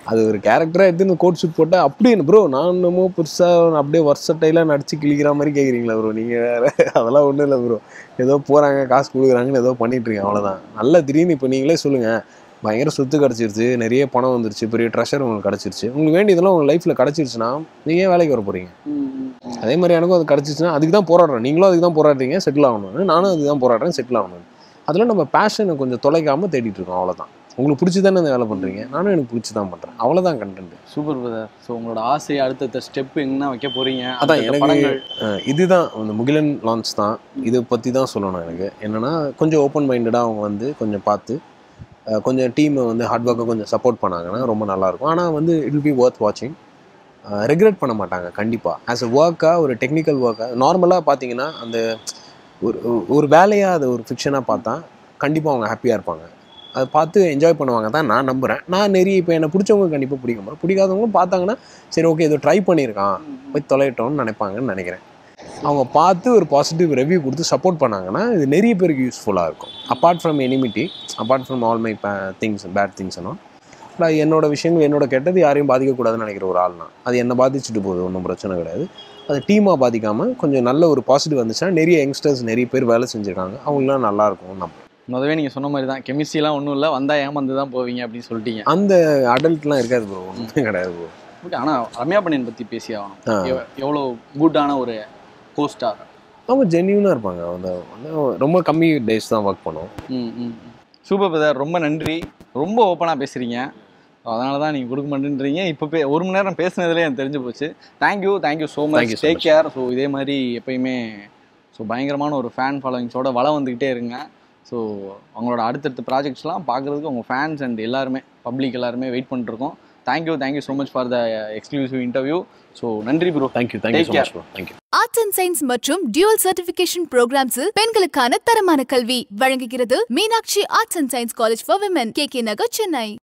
அது ஒரு கேரக்டராக எடுத்து கோட் ஷூட் போட்டால் அப்படியே ப்ரோ நான் என்னமோ பெருசாக அப்படியே வருஷட்டையெல்லாம் நடிச்சு கிழிக்கிற மாதிரி கேட்குறீங்களா ப்ரோ நீங்கள் வேறு அதெல்லாம் ஒன்றும் இல்லை ப்ரோ ஏதோ போகிறாங்க காசு கொடுக்குறாங்கன்னு ஏதோ பண்ணிட்டு இருக்கீங்க அவ்வளோதான் நல்லா திடீர்னு இப்போ நீங்களே சொல்லுங்கள் பயங்கர சொத்து கிடச்சிருச்சு நிறைய பணம் வந்துருச்சு பெரிய ட்ரெஷர் உங்களுக்கு கிடச்சிருச்சு உங்களுக்கு வேண்டியதெல்லாம் உங்கள் லைஃப்பில் கிடச்சிருச்சுன்னா நீங்கள் ஏன் வேலைக்கு வர போகிறீங்க அதே மாதிரி எனக்கும் அது கிடச்சிச்சுன்னா அதுக்கு தான் போராடுறேன் நீங்களும் அதுக்கு தான் போராடுறீங்க செட்டில் ஆகணும்னு நானும் அதுக்கு தான் போராடுறேன் செட்டில் ஆகணும் அதில் நம்ம பேஷனை கொஞ்சம் தொலைக்காமல் தேடிட்டு இருக்கோம் அவ்வளோதான் உங்களுக்கு பிடிச்சி தானே இந்த வேலை பண்ணுறீங்க நானும் எனக்கு பிடிச்சி தான் பண்ணுறேன் அவ்வளோதான் கண்டென்ட் சூப்பர் பிரதர் ஸோ உங்களோட ஆசை அடுத்தடுத்த ஸ்டெப் என்ன வைக்க போறீங்க அதான் அடுத்தடுத்த எனக்கு படங்கள் அஹ், இதுதான் அந்த முகிலன் லான்ச் தான் இதை பற்றி தான் சொல்லணும் எனக்கு என்னென்னா கொஞ்சம் ஓப்பன் மைண்டடாக அவங்க வந்து கொஞ்சம் பார்த்து அஹ், கொஞ்சம் டீமை வந்து ஹார்ட் ஒர்க்கை கொஞ்சம் சப்போர்ட் பண்ணாங்கன்னா ரொம்ப நல்லாயிருக்கும் ஆனால் வந்து இட் பி ஒர்த் வாட்சிங் ரெகுலேட் பண்ண மாட்டாங்க கண்டிப்பாக ஆஸ் அ ஒர்க்காக ஒரு டெக்னிக்கல் ஒர்க்காக நார்மலாக பார்த்தீங்கன்னா அந்த ஒரு ஒரு வேலையாக அது ஒரு ஃபிக்ஷனாக பார்த்தா கண்டிப்பாக அவங்க ஹாப்பியாக இருப்பாங்க அதை பார்த்து என்ஜாய் பண்ணுவாங்க தான் நான் நம்புகிறேன் நான் நிறைய இப்போ என்னை பிடிச்சவங்க கண்டிப்பாக பிடிக்கும் பிடிக்காதவங்களும் பார்த்தாங்கன்னா சரி ஓகே ஏதோ ட்ரை பண்ணியிருக்கான் போய் தொலைட்டோம்னு நினைப்பாங்கன்னு நினைக்கிறேன் அவங்க பார்த்து ஒரு பாசிட்டிவ் ரிவ்யூ கொடுத்து சப்போர்ட் பண்ணாங்கன்னா இது நிறைய பேருக்கு யூஸ்ஃபுல்லாக இருக்கும் apart from enmity apart from all my things bad things எல்லாம் நான் என்னோட விஷயங்கள் என்னோட கெட்டது யாரையும் பாதிக்கக்கூடாதுன்னு நினைக்கிற ஒரு ஆள் நான் அது என்னை பாதிச்சுட்டு போகுது ஒன்றும் பிரச்சனை கிடையாது அது டீமாக பாதிக்காமல் கொஞ்சம் நல்ல ஒரு பாசிட்டிவ் வந்துச்சுன்னா நிறைய யங்ஸ்டர்ஸ் நிறைய பேர் வேலை செஞ்சுருக்காங்க அவங்களாம் நல்லா இருக்கும் நம்ம முதவே நீங்க சொன்ன மாதிரி தான் கெமிஸ்ட்ரிலாம் ஒன்றும் இல்லை வந்தா ஏமாந்து தான் போவீங்க அப்படின்னு சொல்லிட்டீங்க அந்த அடல்ட்லாம் இருக்காது ப்ரோ ஒன்றுமே கிடையாது ப்ரோ ஓகே ஆனா ரம்யா பண்ணியன் பத்தி பேசி ஆகணும் ஆ. எவ்- எவ்வளோ குட்டான ஒரு கோஸ்டார் அவங்க ஜென்யூனாக இருப்பாங்க அந்த வந்து ரொம்ப கம்மி டேஸ் தான் ஒர்க் பண்ணோம் ம் ம் சூப்பர் பிரதர் ரொம்ப நன்றி ரொம்ப ஓப்பனாக பேசுகிறீங்க அதனால தான் நீங்கள் கொடுக்க மாட்டேன்றீங்க இப்போ பே ஒரு மணி நேரம் பேசுனதுலேயே எனக்கு தெரிஞ்சு போச்சு thank you thank you so Thank much you so take much. Care so இதே மாதிரி எப்பயுமே ஸோ பயங்கரமான ஒரு ஃபேன் ஃபாலோவிங்ஸோட வளம் வந்துக்கிட்டே இருங்க ஸோ அவங்களோட அடுத்தடுத்த ப்ராஜெக்ட்ஸ்லாம் பார்க்குறதுக்கு உங்கள் ஃபேன்ஸ் அண்ட் எல்லாருமே பப்ளிக் எல்லாருமே வெயிட் பண்ணிருக்கோம் thank you thank you so much for the exclusive interview so நன்றி bro thank you thank you Take so care. Much bro thank you arts and science மற்றும் டியூவல் சர்டிபிகேஷன் ப்ரோக்ராம்ஸில் பெண்களுக்கான தரமான கல்வி வழங்குகிறது Meenakshi arts and science college for women K K Nagar Chennai